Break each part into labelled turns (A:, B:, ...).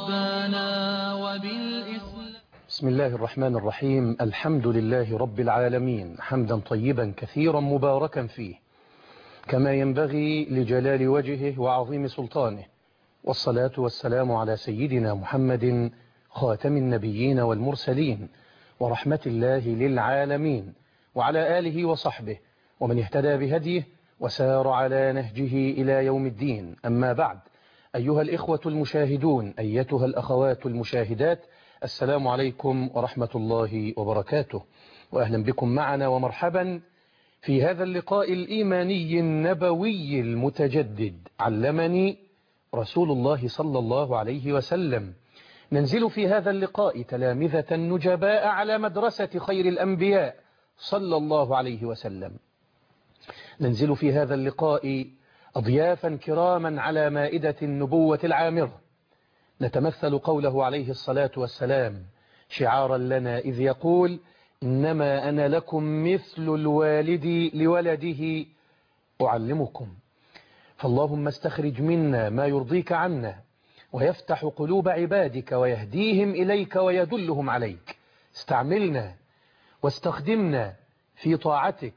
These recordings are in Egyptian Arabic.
A: ربنا وبالإسلام
B: بسم الله الرحمن الرحيم الحمد لله رب العالمين حمدا طيبا كثيرا مباركا فيه كما ينبغي لجلال وجهه وعظيم سلطانه والصلاة والسلام على سيدنا محمد خاتم النبيين والمرسلين ورحمة الله للعالمين وعلى آله وصحبه ومن اهتدى بهديه وسار على نهجه إلى يوم الدين أما بعد أيها الإخوة المشاهدون أيتها الأخوات المشاهدات السلام عليكم ورحمة الله وبركاته وأهلا بكم معنا ومرحبا في هذا اللقاء الإيماني النبوي المتجدد علمني رسول الله صلى الله عليه وسلم ننزل في هذا اللقاء تلامذة نجباء على مدرسة خير الأنبياء صلى الله عليه وسلم ننزل في هذا اللقاء أضيافا كراما على مائدة النبوة العامرة نتمثل قوله عليه الصلاة والسلام شعارا لنا إذ يقول إنما أنا لكم مثل الوالد لولده أعلمكم فاللهم استخرج منا ما يرضيك عنا ويفتح قلوب عبادك ويهديهم إليك ويدلهم عليك استعملنا واستخدمنا في طاعتك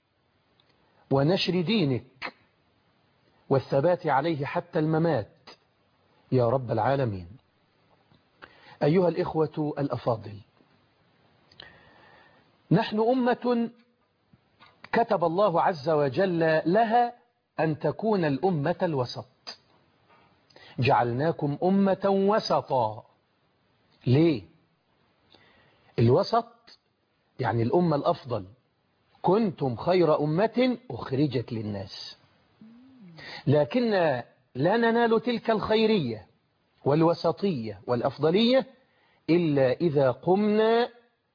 B: ونشر دينك والثبات عليه حتى الممات يا رب العالمين أيها الإخوة الأفاضل نحن أمة كتب الله عز وجل لها أن تكون الأمة الوسط جعلناكم أمة وسطا ليه الوسط يعني الأمة الأفضل كنتم خير أمة أخرجت للناس لكن لا ننال تلك الخيرية والوسطية والأفضلية إلا إذا قمنا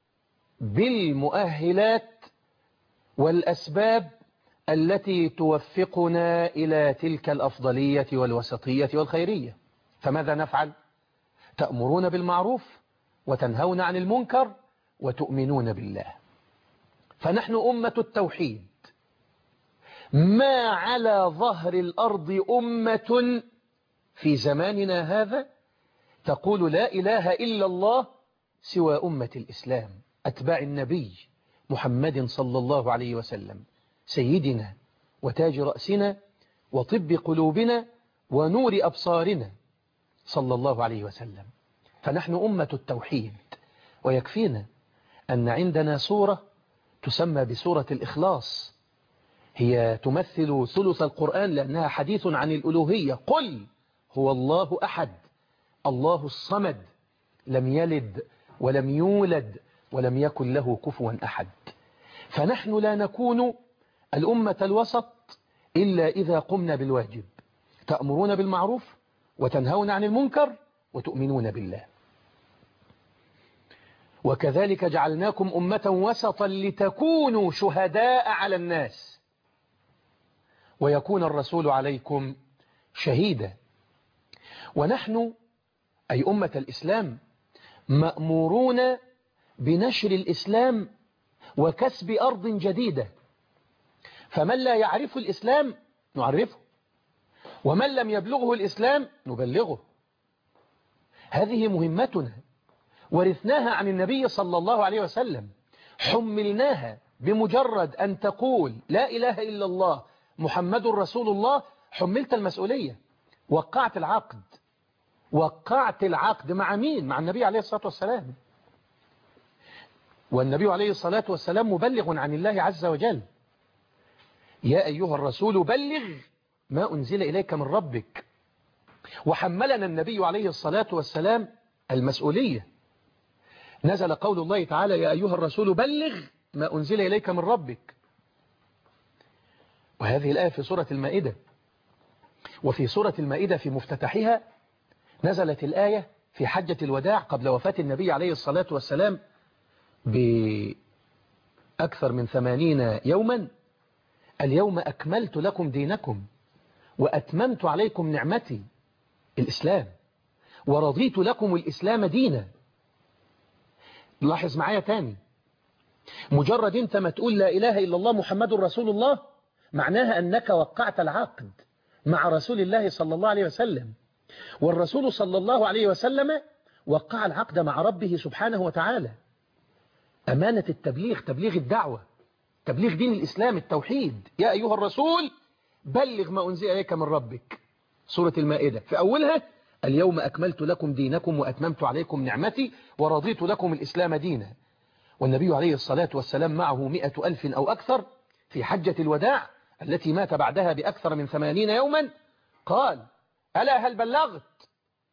B: بالمؤهلات والأسباب التي توفقنا إلى تلك الأفضلية والوسطية والخيرية فماذا نفعل؟ تأمرون بالمعروف وتنهون عن المنكر وتؤمنون بالله فنحن أمة التوحيد ما على ظهر الأرض أمة في زماننا هذا تقول لا إله إلا الله سوى أمة الإسلام أتباع النبي محمد صلى الله عليه وسلم سيدنا وتاج رأسنا وطب قلوبنا ونور أبصارنا صلى الله عليه وسلم فنحن أمة التوحيد ويكفينا أن عندنا سورة تسمى بسورة الإخلاص هي تمثل ثلث القرآن لأنها حديث عن الألوهية قل هو الله أحد الله الصمد لم يلد ولم يولد ولم يكن له كفوا أحد فنحن لا نكون الأمة الوسط إلا إذا قمنا بالواجب تأمرون بالمعروف وتنهون عن المنكر وتؤمنون بالله وكذلك جعلناكم أمة وسطا لتكونوا شهداء على الناس ويكون الرسول عليكم شهيدا ونحن أي أمة الإسلام مأمورون بنشر الإسلام وكسب أرض جديدة فمن لا يعرف الإسلام نعرفه ومن لم يبلغه الإسلام نبلغه هذه مهمتنا ورثناها عن النبي صلى الله عليه وسلم حملناها بمجرد أن تقول لا إله إلا الله محمد رسول الله حملت المسؤولية وقعت العقد وقعت العقد مع مين مع النبي عليه الصلاة والسلام والنبي عليه الصلاة والسلام مبلغ عن الله عز وجل يا أيها الرسول بلغ ما أنزل إليك من ربك وحملنا النبي عليه الصلاة والسلام المسؤولية نزل قول الله تعالى يا أيها الرسول بلغ ما أنزل إليك من ربك وهذه الآية في سورة المائدة وفي سورة المائدة في مفتتحها نزلت الآية في حجة الوداع قبل وفاة النبي عليه الصلاة والسلام بأكثر من ثمانين يوما اليوم أكملت لكم دينكم وأتممت عليكم نعمتي الإسلام ورضيت لكم الإسلام دينا لاحظ معايا تاني مجرد انت ما تقول لا إله إلا الله محمد رسول الله معناها أنك وقعت العقد مع رسول الله صلى الله عليه وسلم والرسول صلى الله عليه وسلم وقع العقد مع ربه سبحانه وتعالى أمانة التبليغ تبليغ الدعوة تبليغ دين الإسلام التوحيد يا أيها الرسول بلغ ما أنزل إليك من ربك سورة المائدة في أولها اليوم أكملت لكم دينكم وأتممت عليكم نعمتي ورضيت لكم الإسلام دينا والنبي عليه الصلاة والسلام معه مئة ألف أو أكثر في حجة الوداع التي مات بعدها بأكثر من ثمانين يوما قال ألا هل بلغت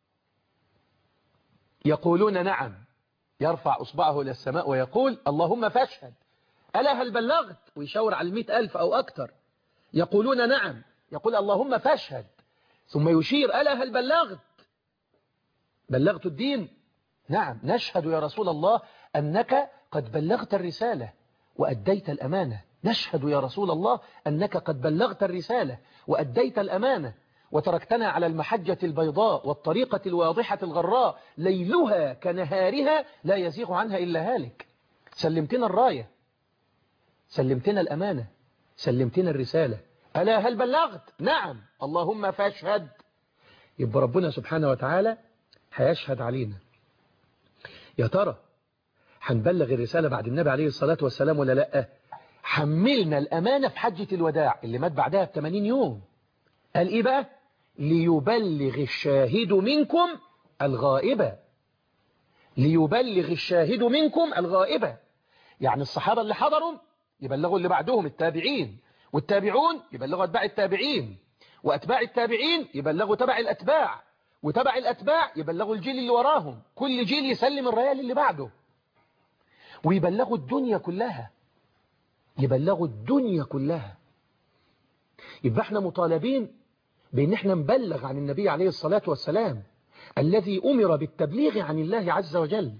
B: يقولون نعم يرفع أصبعه إلى السماء ويقول اللهم فاشهد ألا هل بلغت ويشاور على المئة ألف أو أكثر يقولون نعم يقول اللهم فاشهد ثم يشير ألا هل بلغت بلغت الدين نعم نشهد يا رسول الله أنك قد بلغت الرسالة وأديت الأمانة نشهد يا رسول الله أنك قد بلغت الرسالة وأديت الأمانة وتركتنا على المحجة البيضاء والطريقة الواضحة الغراء ليلها كنهارها لا يزيغ عنها إلا هالك سلمتنا الراية سلمتنا الأمانة سلمتنا الرسالة ألا هل بلغت نعم اللهم فاشهد يبقى ربنا سبحانه وتعالى هيشهد علينا يا ترى هنبلغ الرسالة بعد النبي عليه الصلاة والسلام ولا لا حملنا الأمانة في حجة الوداع اللي مات بعدها ب 80 يوم قال إيه بقى ليبلغ الشاهد منكم الغائبة ليبلغ الشاهد منكم الغائبة يعني الصحابة اللي حضروا يبلغوا اللي بعدهم التابعين والتابعون يبلغوا أتباع التابعين وأتباع التابعين يبلغوا تبع الأتباع وتبع الأتباع يبلغوا الجيل اللي وراهم كل جيل يسلم الريال اللي بعده ويبلغوا الدنيا كلها يبلغوا الدنيا كلها يبقى احنا مطالبين بان احنا نبلغ عن النبي عليه الصلاة والسلام الذي أمر بالتبليغ عن الله عز وجل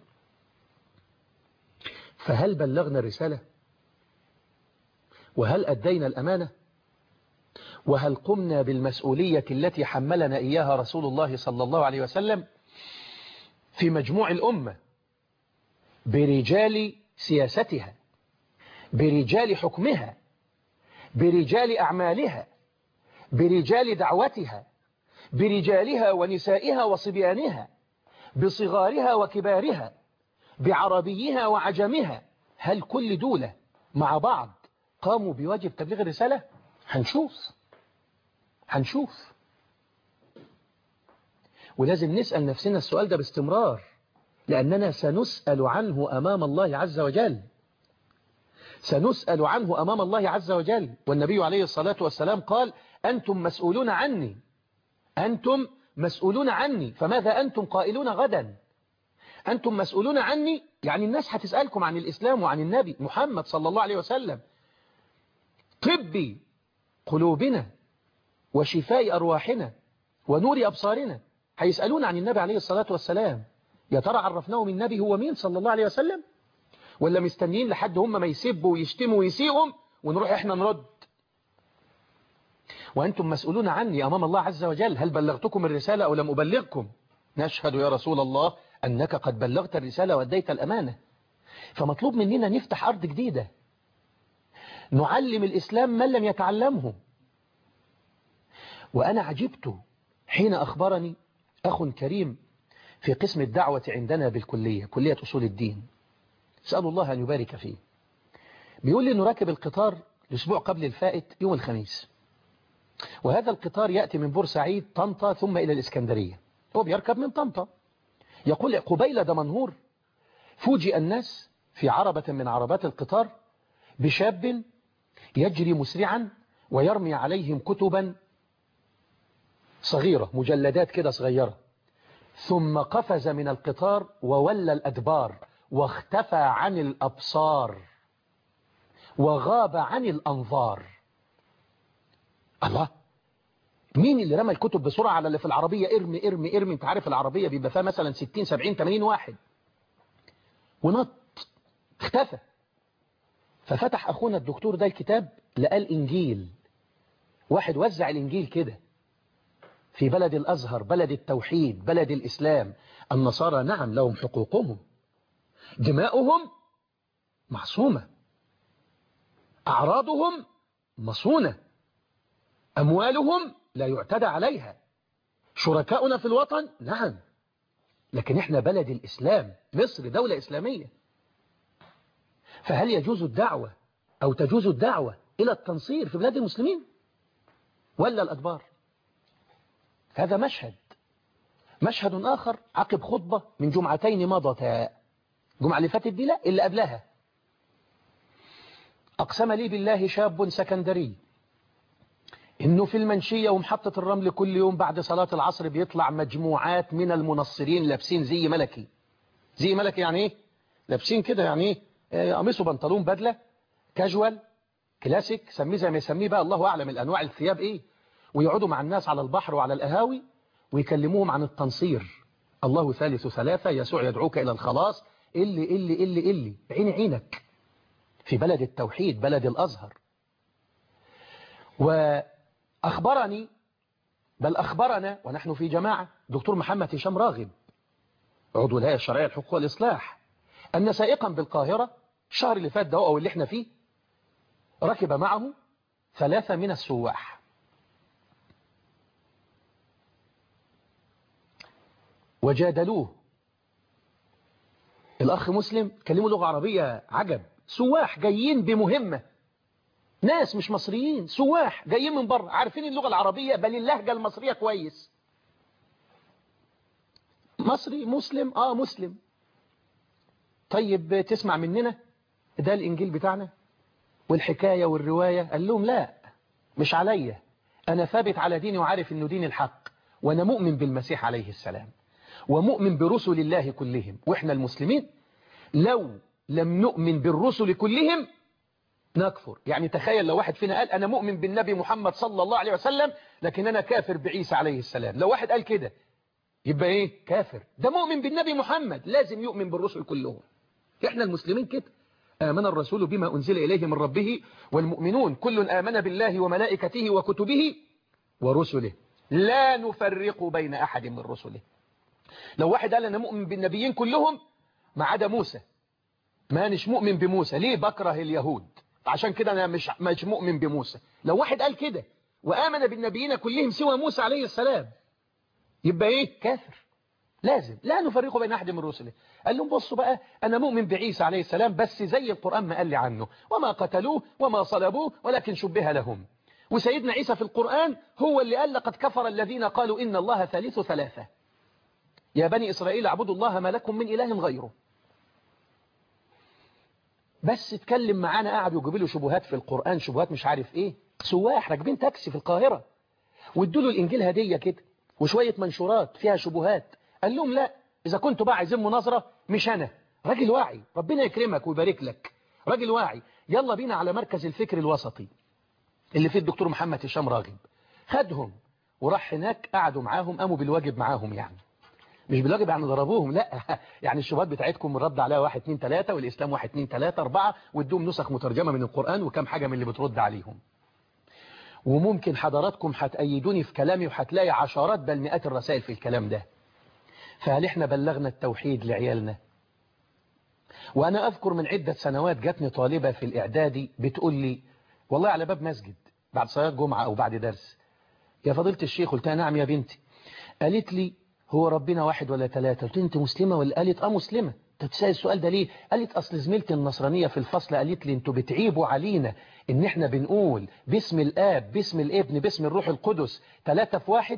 B: فهل بلغنا الرسالة وهل أدينا الأمانة وهل قمنا بالمسؤولية التي حملنا إياها رسول الله صلى الله عليه وسلم في مجموع الأمة برجال سياستها برجال حكمها برجال أعمالها برجال دعوتها برجالها ونسائها وصبيانها بصغارها وكبارها بعربيها وعجمها هل كل دولة مع بعض قاموا بواجب تبليغ الرسالة هنشوف هنشوف ولازم نسأل نفسنا السؤال ده باستمرار لأننا سنسأل عنه أمام الله عز وجل سنسأل عنه أمام الله عز وجل والنبي عليه الصلاة والسلام قال أنتم مسؤولون عني أنتم مسؤولون عني فماذا أنتم قائلون غدا أنتم مسؤولون عني يعني الناس هتسألكم عن الإسلام وعن النبي محمد صلى الله عليه وسلم طبي قلوبنا وشفاء أرواحنا ونور أبصارنا هيسألون عن النبي عليه الصلاة والسلام يا ترى عرفناهم النبي هو مين صلى الله عليه وسلم ولا مستنيين لحد هم ما يسبوا ويشتموا ويسيئهم ونروح احنا نرد وأنتم مسؤولون عني أمام الله عز وجل هل بلغتكم الرسالة أو لم أبلغكم نشهد يا رسول الله أنك قد بلغت الرسالة وأديت الأمانة فمطلوب مننا نفتح أرض جديدة نعلم الإسلام من لم يتعلمه وأنا عجبت حين أخبرني أخ كريم في قسم الدعوة عندنا بالكلية كلية أصول الدين سأل الله أن يبارك فيه بيقول لي أنه راكب القطار الأسبوع قبل الفائت يوم الخميس وهذا القطار يأتي من بورسعيد طنطا ثم إلى الإسكندرية هو بيركب من طنطا يقول قبيل دمنهور فوجئ الناس في عربة من عربات القطار بشاب يجري مسرعا ويرمي عليهم كتبا صغيرة مجلدات كده صغيرة ثم قفز من القطار وولى الأدبار واختفى عن الأبصار وغاب عن الأنظار الله مين اللي رمى الكتب بسرعة على اللي في العربية ارمي ارمي ارمي انت عارف العربية بيبقى فيها مثلا 60 70 80 واحد ونط اختفى ففتح أخونا الدكتور ده الكتاب لقى الإنجيل واحد وزع الإنجيل كده في بلد الأزهر بلد التوحيد بلد الإسلام النصارى نعم لهم حقوقهم دماؤهم معصومة أعراضهم مصونة أموالهم لا يعتدى عليها شركاؤنا في الوطن نعم لكن احنا بلد الإسلام مصر دولة إسلامية فهل يجوز الدعوة أو تجوز الدعوة إلى التنصير في بلاد المسلمين ولا الأدبار هذا مشهد مشهد آخر عقب خطبة من جمعتين مضتا جمعة اللي فاتت دي لا اللي قبلها أقسم لي بالله شاب سكندري إنه في المنشية ومحطة الرمل كل يوم بعد صلاة العصر بيطلع مجموعات من المنصرين لابسين زي ملكي زي ملكي يعني إيه؟ لابسين كده يعني إيه؟ قميص وبنطلون بدلة كاجوال كلاسيك سميه زي ما يسميه بقى الله أعلم الأنواع الثياب إيه ويقعدوا مع الناس على البحر وعلى القهاوي ويكلموهم عن التنصير الله ثالث ثلاثة يسوع يدعوك إلى الخلاص اللي اللي اللي اللي عين عينك في بلد التوحيد بلد الأزهر وأخبرني بل أخبرنا ونحن في جماعة دكتور محمد هشام راغب عضو الهيئة الشرعية الحقوق والإصلاح أن سائقا بالقاهرة الشهر اللي فات ده أو اللي احنا فيه ركب معه ثلاثة من السواح وجادلوه الأخ مسلم كلموا لغة عربية عجب سواح جايين بمهمة ناس مش مصريين سواح جايين من بره عارفين اللغة العربية بل اللهجة المصرية كويس مصري مسلم آه مسلم طيب تسمع مننا ده الإنجيل بتاعنا والحكاية والرواية قال لهم لا مش عليا أنا ثابت على ديني وعارف أنه دين الحق وأنا مؤمن بالمسيح عليه السلام ومؤمن برسل الله كلهم وإحنا المسلمين لو لم نؤمن بالرسل كلهم نكفر يعني تخيل لو واحد فينا قال أنا مؤمن بالنبي محمد صلى الله عليه وسلم لكن أنا كافر بعيسى عليه السلام لو واحد قال كده يبقى إيه كافر ده مؤمن بالنبي محمد لازم يؤمن بالرسل كلهم إحنا المسلمين كده آمن الرسول بما أنزل إليه من ربه والمؤمنون كل آمن بالله وملائكته وكتبه ورسله لا نفرق بين أحد من رسله لو واحد قال أنا مؤمن بالنبيين كلهم ما عدا موسى ما مش مؤمن بموسى ليه بكره اليهود عشان كده أنا مش, مش مؤمن بموسى لو واحد قال كده وآمن بالنبيين كلهم سوى موسى عليه السلام يبقى إيه كافر لازم لا نفرق بين أحد من رسله قال لهم بصوا بقى أنا مؤمن بعيسى عليه السلام بس زي القرآن ما قال لي عنه وما قتلوه وما صلبوه ولكن شبه لهم وسيدنا عيسى في القرآن هو اللي قال لقد كفر الذين قالوا إن الله ثالث ثلاثة يا بني إسرائيل اعبدوا الله ما لكم من إله غيره بس اتكلم معانا قاعد يجيب له شبهات في القرآن شبهات مش عارف ايه سواح راكبين تاكسي في القاهرة وادوا له الإنجيل هدية كده وشوية منشورات فيها شبهات قال لهم لا إذا كنتوا بقى عايزين مناظرة مش أنا راجل واعي ربنا يكرمك ويبارك لك راجل واعي يلا بينا على مركز الفكر الوسطي اللي فيه الدكتور محمد هشام راغب خدهم وراح هناك قعدوا معاهم قاموا بالواجب معاهم يعني مش بالواجب يعني ضربوهم لا يعني الشبهات بتاعتكم رد عليها واحد اتنين تلاتة والإسلام واحد اتنين تلاتة أربعة وادوهم نسخ مترجمة من القرآن وكم حاجة من اللي بترد عليهم وممكن حضراتكم هتأيدوني في كلامي وهتلاقي عشرات بل مئات الرسائل في الكلام ده فهل احنا بلغنا التوحيد لعيالنا وأنا أذكر من عدة سنوات جاتني طالبة في الإعدادي بتقول لي والله على باب مسجد بعد صلاة جمعة أو بعد درس يا فضيلة الشيخ قلت لها نعم يا بنتي قالت لي هو ربنا واحد ولا ثلاثة قلت انت مسلمة ولا قالت اه مسلمة تتسأل السؤال ده ليه قالت أصل زميلتي النصرانية في الفصل قالت لي انتوا بتعيبوا علينا ان احنا بنقول باسم الآب باسم الابن باسم الروح القدس ثلاثة في واحد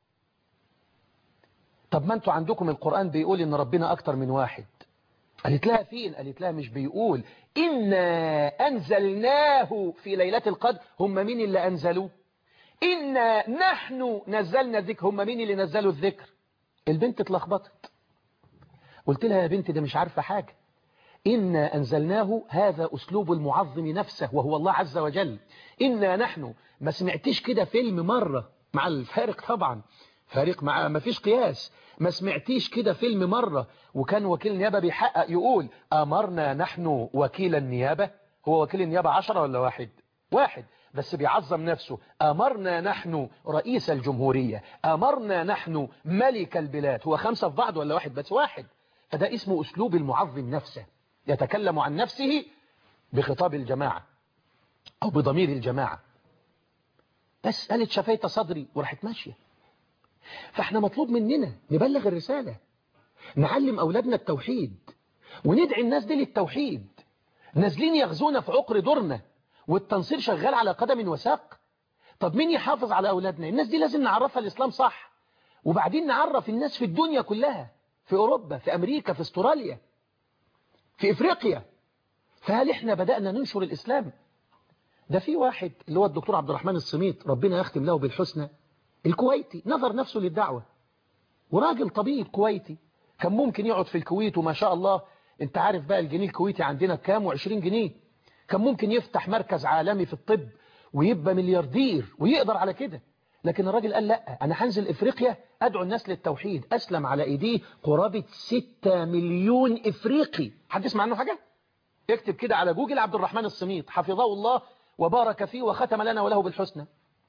B: طب ما انتوا عندكم القرآن بيقول ان ربنا أكتر من واحد قالت لها فين قالت لها مش بيقول إنا أنزلناه في ليلة القدر هم مين اللي أنزلوه إنا نحن نزلنا الذكر هم مين اللي نزلوا الذكر البنت اتلخبطت قلت لها يا بنت ده مش عارفة حاجة إنا أنزلناه هذا أسلوب المعظم نفسه وهو الله عز وجل إنا نحن ما سمعتش كده فيلم مرة مع الفارق طبعا فارق مع ما فيش قياس ما سمعتيش كده فيلم مرة وكان وكيل نيابة بيحقق يقول أمرنا نحن وكيل النيابة هو وكيل النيابة عشرة ولا واحد واحد بس بيعظم نفسه أمرنا نحن رئيس الجمهورية أمرنا نحن ملك البلاد هو خمسة في بعض ولا واحد بس واحد فده اسمه أسلوب المعظم نفسه يتكلم عن نفسه بخطاب الجماعة أو بضمير الجماعة بس قالت شفيت صدري وراحت ماشية فاحنا مطلوب مننا نبلغ الرسالة نعلم أولادنا التوحيد وندعي الناس دي للتوحيد نازلين يغزونا في عقر دورنا والتنصير شغال على قدم وساق طب مين يحافظ على أولادنا الناس دي لازم نعرفها الإسلام صح وبعدين نعرف الناس في الدنيا كلها في أوروبا في أمريكا في استراليا في إفريقيا فهل إحنا بدأنا ننشر الإسلام ده في واحد اللي هو الدكتور عبد الرحمن الصميت ربنا يختم له بالحسنى الكويتي نظر نفسه للدعوة وراجل طبيب كويتي كان ممكن يقعد في الكويت وما شاء الله انت عارف بقى الجنيه الكويتي عندنا كام وعشرين جنيه كان ممكن يفتح مركز عالمي في الطب ويبقى ملياردير ويقدر على كده لكن الراجل قال لا أنا هنزل إفريقيا أدعو الناس للتوحيد أسلم على إيديه قرابة 6 مليون إفريقي حد يسمع عنه حاجة؟ اكتب كده على جوجل عبد الرحمن الصميت حفظه الله وبارك فيه وختم لنا وله بالحسنى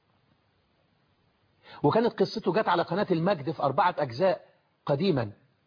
B: وكانت قصته جت على قناة المجد في أربعة أجزاء قديما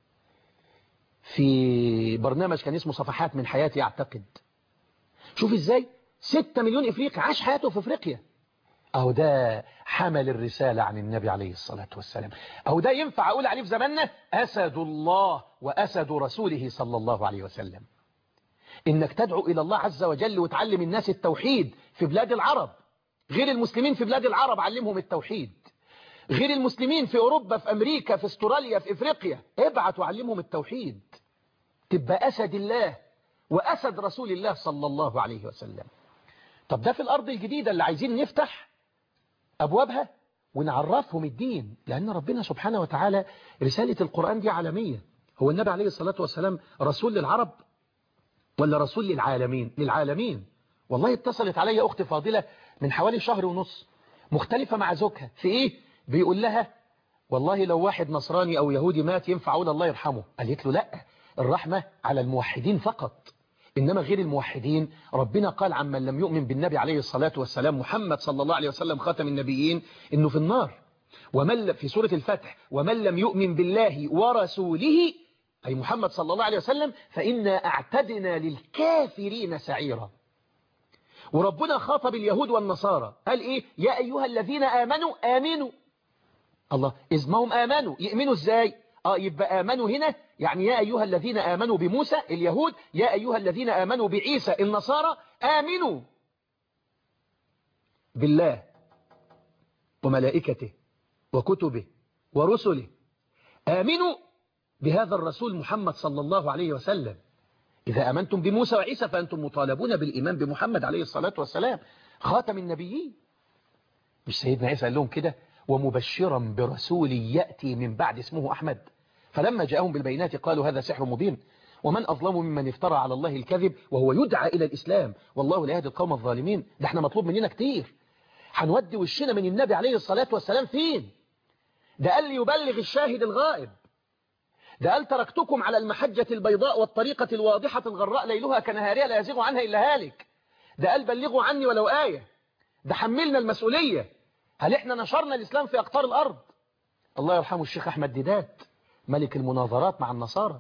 B: في برنامج كان اسمه صفحات من حياتي أعتقد شوف إزاي 6 مليون إفريقي عاش حياته في إفريقيا أهو ده حمل الرسالة عن النبي عليه الصلاة والسلام أهو ده ينفع أقول عليه في زماننا أسد الله وأسد رسوله صلى الله عليه وسلم إنك تدعو إلى الله عز وجل وتعلم الناس التوحيد في بلاد العرب غير المسلمين في بلاد العرب علمهم التوحيد غير المسلمين في أوروبا في أمريكا في استراليا في إفريقيا ابعت وعلمهم التوحيد تبقى أسد الله وأسد رسول الله صلى الله عليه وسلم طب ده في الأرض الجديدة اللي عايزين نفتح أبوابها ونعرفهم الدين لأن ربنا سبحانه وتعالى رسالة القرآن دي عالمية هو النبي عليه الصلاة والسلام رسول للعرب ولا رسول للعالمين للعالمين والله اتصلت علي أختي فاضلة من حوالي شهر ونص مختلفة مع زوجها في إيه بيقول لها والله لو واحد نصراني أو يهودي مات ينفع أقول الله يرحمه قالت له لا الرحمة على الموحدين فقط إنما غير الموحدين ربنا قال عمن لم يؤمن بالنبي عليه الصلاة والسلام محمد صلى الله عليه وسلم خاتم النبيين إنه في النار ومن في سورة الفتح ومن لم يؤمن بالله ورسوله أي محمد صلى الله عليه وسلم فإنا أعتدنا للكافرين سعيرا وربنا خاطب اليهود والنصارى قال إيه يا أيها الذين آمنوا آمنوا الله إذ ما هم آمنوا يؤمنوا إزاي آه يبقى آمنوا هنا يعني يا أيها الذين آمنوا بموسى اليهود يا أيها الذين آمنوا بعيسى النصارى آمنوا بالله وملائكته وكتبه ورسله آمنوا بهذا الرسول محمد صلى الله عليه وسلم إذا أمنتم بموسى وعيسى فأنتم مطالبون بالإيمان بمحمد عليه الصلاة والسلام خاتم النبيين مش سيدنا عيسى قال لهم كده ومبشرا برسول يأتي من بعد اسمه أحمد فلما جاءهم بالبينات قالوا هذا سحر مبين ومن أظلم ممن افترى على الله الكذب وهو يدعى إلى الإسلام والله لا يهدي القوم الظالمين ده احنا مطلوب مننا كتير هنودي وشنا من النبي عليه الصلاة والسلام فين ده قال لي يبلغ الشاهد الغائب ده قال تركتكم على المحجة البيضاء والطريقة الواضحة الغراء ليلها كنهارها لا يزيغ عنها إلا هالك ده قال بلغوا عني ولو آية ده حملنا المسؤولية هل احنا نشرنا الإسلام في أقطار الأرض الله يرحمه الشيخ أحمد ديدات ملك المناظرات مع النصارى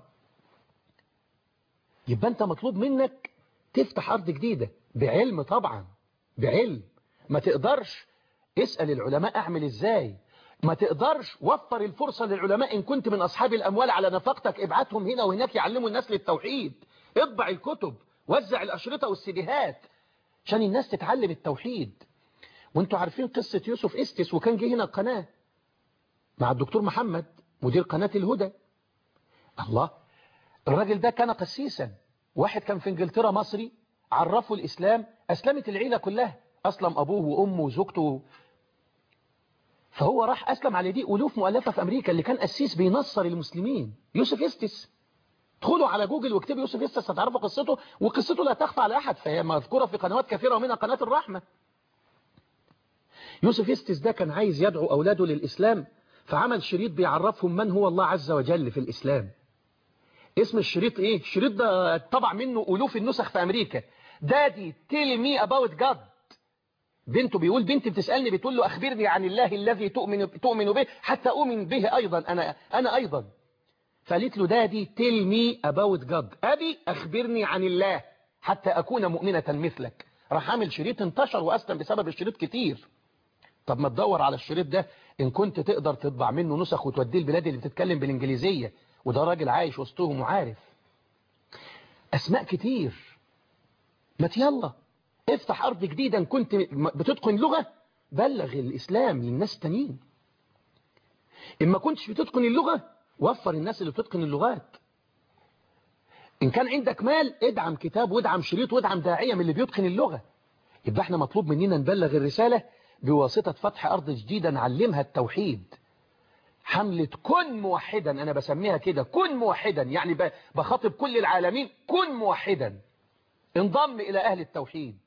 B: يبقى أنت مطلوب منك تفتح أرض جديدة بعلم طبعا بعلم ما تقدرش اسأل العلماء أعمل إزاي ما تقدرش وفر الفرصة للعلماء إن كنت من أصحاب الأموال على نفقتك ابعتهم هنا وهناك يعلموا الناس للتوحيد اطبع الكتب وزع الأشرطة والسيديهات عشان الناس تتعلم التوحيد وانتوا عارفين قصة يوسف استس وكان جه هنا القناة مع الدكتور محمد مدير قناة الهدى الله الراجل ده كان قسيسا واحد كان في انجلترا مصري عرفوا الإسلام أسلمت العيلة كلها أسلم أبوه وأمه وزوجته فهو راح أسلم على دي ألوف مؤلفة في أمريكا اللي كان أسيس بينصر المسلمين يوسف يستس ادخلوا على جوجل واكتبوا يوسف يستس هتعرفوا قصته وقصته لا تخفى على أحد فهي مذكورة في قنوات كثيرة ومنها قناة الرحمة يوسف يستس ده كان عايز يدعو أولاده للإسلام فعمل شريط بيعرفهم من هو الله عز وجل في الإسلام اسم الشريط ايه الشريط ده طبع منه ألوف النسخ في أمريكا دادي tell me about God بنته بيقول بنتي بتسألني بتقول له أخبرني عن الله الذي تؤمن, تؤمن به حتى أؤمن به أيضا أنا, أنا أيضا فقالت له دادي tell me about God أبي أخبرني عن الله حتى أكون مؤمنة مثلك راح عامل شريط انتشر وأسلم بسبب الشريط كتير طب ما تدور على الشريط ده إن كنت تقدر تطبع منه نسخ وتوديه البلاد اللي بتتكلم بالإنجليزية وده راجل عايش وسطهم وعارف أسماء كتير ما يلا افتح أرض جديدة إن كنت بتتقن لغة بلغ الإسلام للناس التانيين إن ما كنتش بتتقن اللغة وفر الناس اللي بتتقن اللغات إن كان عندك مال ادعم كتاب وادعم شريط وادعم داعية من اللي بيتقن اللغة يبقى احنا مطلوب مننا نبلغ الرسالة بواسطة فتح أرض جديدة نعلمها التوحيد حملة كن موحدا أنا بسميها كده كن موحدا يعني بخاطب كل العالمين كن موحدا انضم إلى أهل التوحيد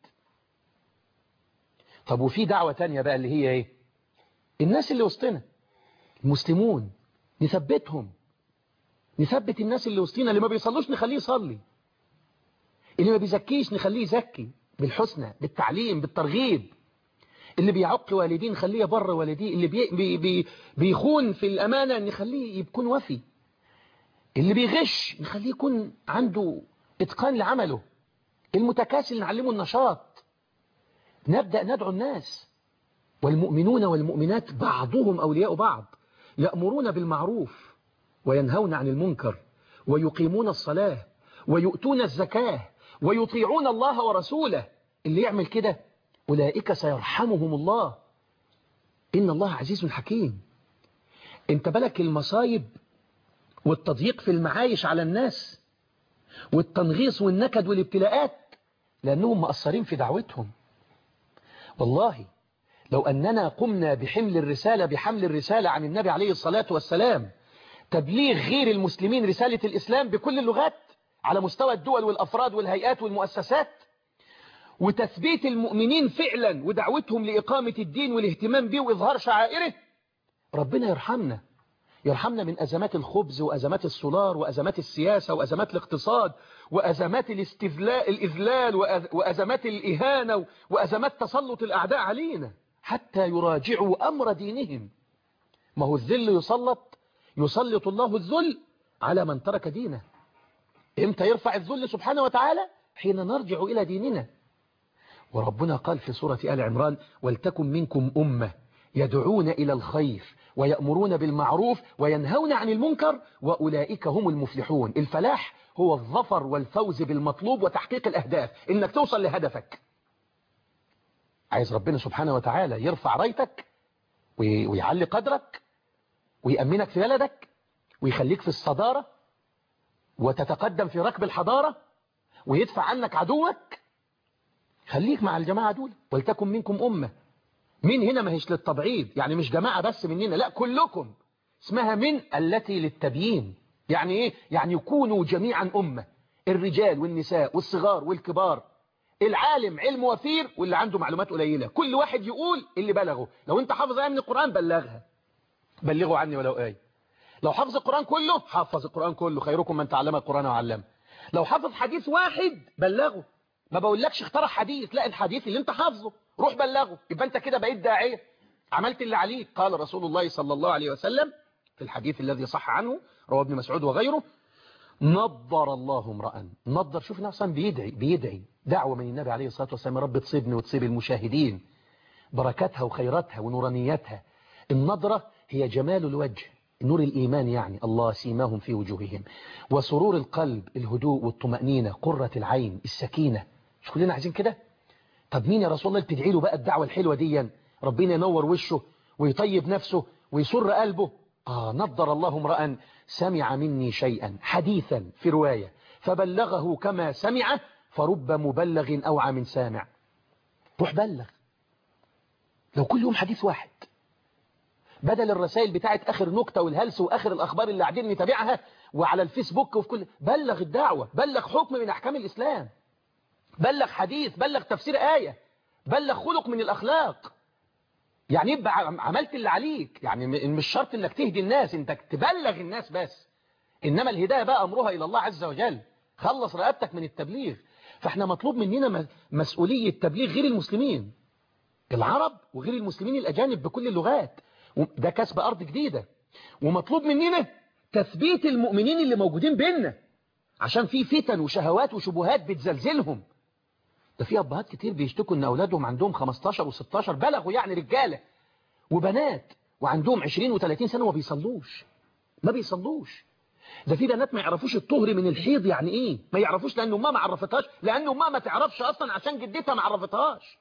B: طب وفي دعوة تانية بقى اللي هي ايه الناس اللي وسطنا المسلمون نثبتهم نثبت الناس اللي وسطنا اللي ما بيصلوش نخليه يصلي اللي ما بيزكيش نخليه يزكي بالحسنى بالتعليم بالترغيب اللي بيعق والديه نخليه بر والديه اللي بي بي بي بيخون في الأمانة نخليه يكون وفي اللي بيغش نخليه يكون عنده إتقان لعمله المتكاسل نعلمه النشاط نبدأ ندعو الناس والمؤمنون والمؤمنات بعضهم أولياء بعض يأمرون بالمعروف وينهون عن المنكر ويقيمون الصلاة ويؤتون الزكاة ويطيعون الله ورسوله اللي يعمل كده أولئك سيرحمهم الله إن الله عزيز حكيم انت بالك المصايب والتضييق في المعايش على الناس والتنغيص والنكد والابتلاءات لأنهم مقصرين في دعوتهم والله لو أننا قمنا بحمل الرسالة بحمل الرسالة عن النبي عليه الصلاة والسلام تبليغ غير المسلمين رسالة الإسلام بكل اللغات على مستوى الدول والأفراد والهيئات والمؤسسات وتثبيت المؤمنين فعلا ودعوتهم لإقامة الدين والاهتمام به وإظهار شعائره ربنا يرحمنا يرحمنا من أزمات الخبز وأزمات السولار وأزمات السياسة وأزمات الاقتصاد وأزمات الاستذلاء الإذلال وأزمات الإهانة وأزمات تسلط الأعداء علينا حتى يراجعوا أمر دينهم ما هو الذل يسلط يسلط الله الذل على من ترك دينه امتى يرفع الذل سبحانه وتعالى حين نرجع إلى ديننا وربنا قال في سورة آل عمران ولتكن منكم أمة يدعون إلى الخير ويأمرون بالمعروف وينهون عن المنكر وأولئك هم المفلحون الفلاح هو الظفر والفوز بالمطلوب وتحقيق الأهداف إنك توصل لهدفك عايز ربنا سبحانه وتعالى يرفع رايتك ويعلي قدرك ويأمنك في بلدك ويخليك في الصدارة وتتقدم في ركب الحضارة ويدفع عنك عدوك خليك مع الجماعة دول ولتكن منكم أمة من هنا ما هيش للتبعيض يعني مش جماعة بس مننا لا كلكم اسمها من التي للتبيين يعني ايه يعني يكونوا جميعا أمة الرجال والنساء والصغار والكبار العالم علم وفير واللي عنده معلومات قليلة كل واحد يقول اللي بلغه لو انت حافظ آية من القرآن بلغها بلغوا عني ولو آية لو حافظ القرآن كله حافظ القرآن كله خيركم من تعلم القرآن وعلمه لو حافظ حديث واحد بلغه ما بقولكش اخترع حديث لا الحديث اللي انت حافظه روح بلغه يبقى انت كده بقيت داعية عملت اللي عليك قال رسول الله صلى الله عليه وسلم في الحديث الذي صح عنه رواه ابن مسعود وغيره نضر الله امرأ نضر شوف نفسا بيدعي بيدعي دعوة من النبي عليه الصلاة والسلام رب تصيبني وتصيب المشاهدين بركاتها وخيراتها ونورانياتها النضرة هي جمال الوجه نور الإيمان يعني الله سيماهم في وجوههم وسرور القلب الهدوء والطمأنينة قرة العين السكينة مش كلنا عايزين كده طب مين يا رسول الله بتدعي له بقى الدعوة الحلوة دي ربنا ينور وشه ويطيب نفسه ويسر قلبه آه نضر الله امرأ سمع مني شيئا حديثا في رواية فبلغه كما سمع فرب مبلغ أوعى من سامع روح بلغ لو كل يوم حديث واحد بدل الرسائل بتاعت آخر نكتة والهلس وآخر الأخبار اللي قاعدين نتابعها وعلى الفيسبوك وفي كل بلغ الدعوة بلغ حكم من أحكام الإسلام بلغ حديث بلغ تفسير آية بلغ خلق من الأخلاق يعني يبقى عملت اللي عليك يعني مش شرط انك تهدي الناس انت تبلغ الناس بس انما الهداية بقى امرها الى الله عز وجل خلص رقبتك من التبليغ فاحنا مطلوب مننا مسؤولية تبليغ غير المسلمين العرب وغير المسلمين الاجانب بكل اللغات ده كسب ارض جديدة ومطلوب مننا تثبيت المؤمنين اللي موجودين بيننا عشان في فتن وشهوات وشبهات بتزلزلهم ده في أبهات كتير بيشتكوا إن أولادهم عندهم 15 و16 بلغوا يعني رجالة وبنات وعندهم 20 و30 سنة وما بيصلوش ما بيصلوش ده في بنات ما يعرفوش الطهر من الحيض يعني ايه ما يعرفوش لان امها ما عرفتهاش لان امها ما تعرفش اصلا عشان جدتها ما عرفتهاش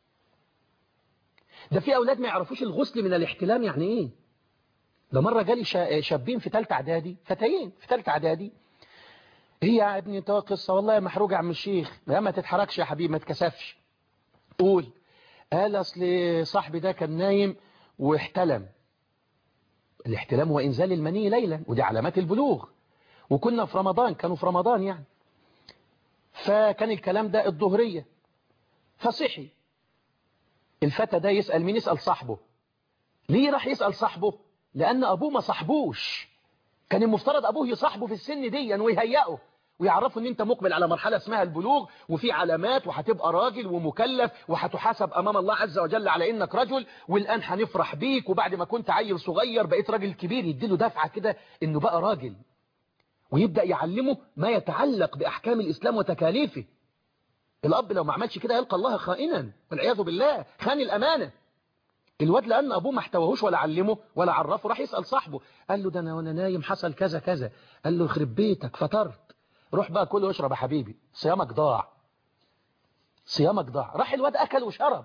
B: ده في اولاد ما يعرفوش الغسل من الاحتلام يعني ايه ده مره جالي شا- شابين في ثالثه اعدادي فتيين في ثالثه اعدادي هي يا ابني انت قصه والله محروق يا عم الشيخ لا ما تتحركش يا حبيبي ما تكسفش قول قال اصل صاحبي ده كان نايم واحتلم الاحتلام هو انزال المني ليلا ودي علامات البلوغ وكنا في رمضان كانوا في رمضان يعني فكان الكلام ده الظهرية فصحي الفتى ده يسأل مين يسأل صاحبه ليه راح يسأل صاحبه لأن أبوه ما صاحبوش كان المفترض أبوه يصاحبه في السن دي ويهيئه ويعرفوا ان انت مقبل على مرحلة اسمها البلوغ وفي علامات وهتبقى راجل ومكلف وهتحاسب امام الله عز وجل على انك رجل والان هنفرح بيك وبعد ما كنت عيل صغير بقيت راجل كبير يديله دفعة كده انه بقى راجل ويبدأ يعلمه ما يتعلق بأحكام الإسلام وتكاليفه الأب لو ما عملش كده يلقى الله خائنا والعياذ بالله خان الأمانة الواد لأن أبوه ما احتوهوش ولا علمه ولا عرفه راح يسأل صاحبه قال له ده أنا وأنا نايم حصل كذا كذا قال له يخرب بيتك فطرت روح بقى كل واشرب يا حبيبي صيامك ضاع صيامك ضاع راح الواد أكل وشرب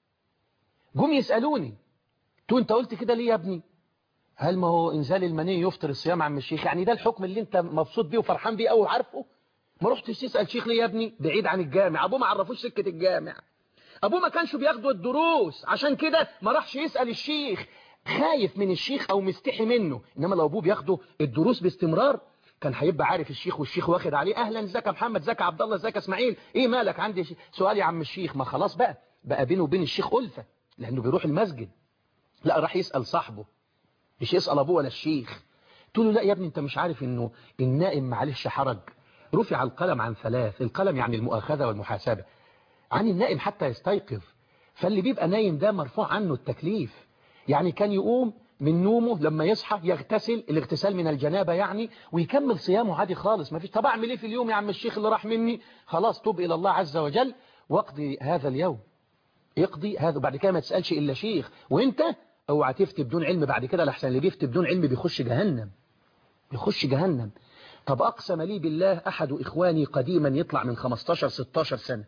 B: جم يسألوني تو انت قلت كده ليه يا ابني هل ما هو انزال المني يفطر الصيام عم الشيخ يعني ده الحكم اللي انت مبسوط بيه وفرحان بيه او عارفه ما رحتش تسال شيخ ليه يا ابني بعيد عن الجامع ابوه ما عرفوش سكه الجامع ابوه ما كانش بياخدوا الدروس عشان كده ما راحش يسال الشيخ خايف من الشيخ او مستحي منه انما لو ابوه بياخدوا الدروس باستمرار كان هيبقى عارف الشيخ والشيخ واخد عليه اهلا ازيك يا محمد ازيك يا عبد الله ازيك يا اسماعيل ايه مالك عندي ش- سؤال يا عم الشيخ ما خلاص بقى بقى بينه وبين الشيخ ألفة لانه بيروح المسجد لا راح يسال صاحبه مش يسأل أبوه ولا الشيخ تقول له لا يا ابني انت مش عارف انه النائم معلش حرج رفع القلم عن ثلاث القلم يعني المؤاخذة والمحاسبة عن النائم حتى يستيقظ فاللي بيبقى نايم ده مرفوع عنه التكليف يعني كان يقوم من نومه لما يصحى يغتسل الاغتسال من الجنابة يعني ويكمل صيامه عادي خالص ما فيش طب اعمل ايه في اليوم يا عم الشيخ اللي راح مني خلاص توب الى الله عز وجل واقضي هذا اليوم يقضي هذا بعد كده ما تسألش إلا شيخ وانت اوعى تفتي بدون علم بعد كده لحسن اللي بيفتي بدون علم بيخش جهنم بيخش جهنم طب أقسم لي بالله أحد إخواني قديما يطلع من 15-16 سنة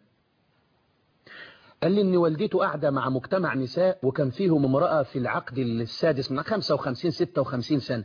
B: قال لي إن والدته قاعدة مع مجتمع نساء وكان فيهم امرأة في العقد السادس من 55-56 سنة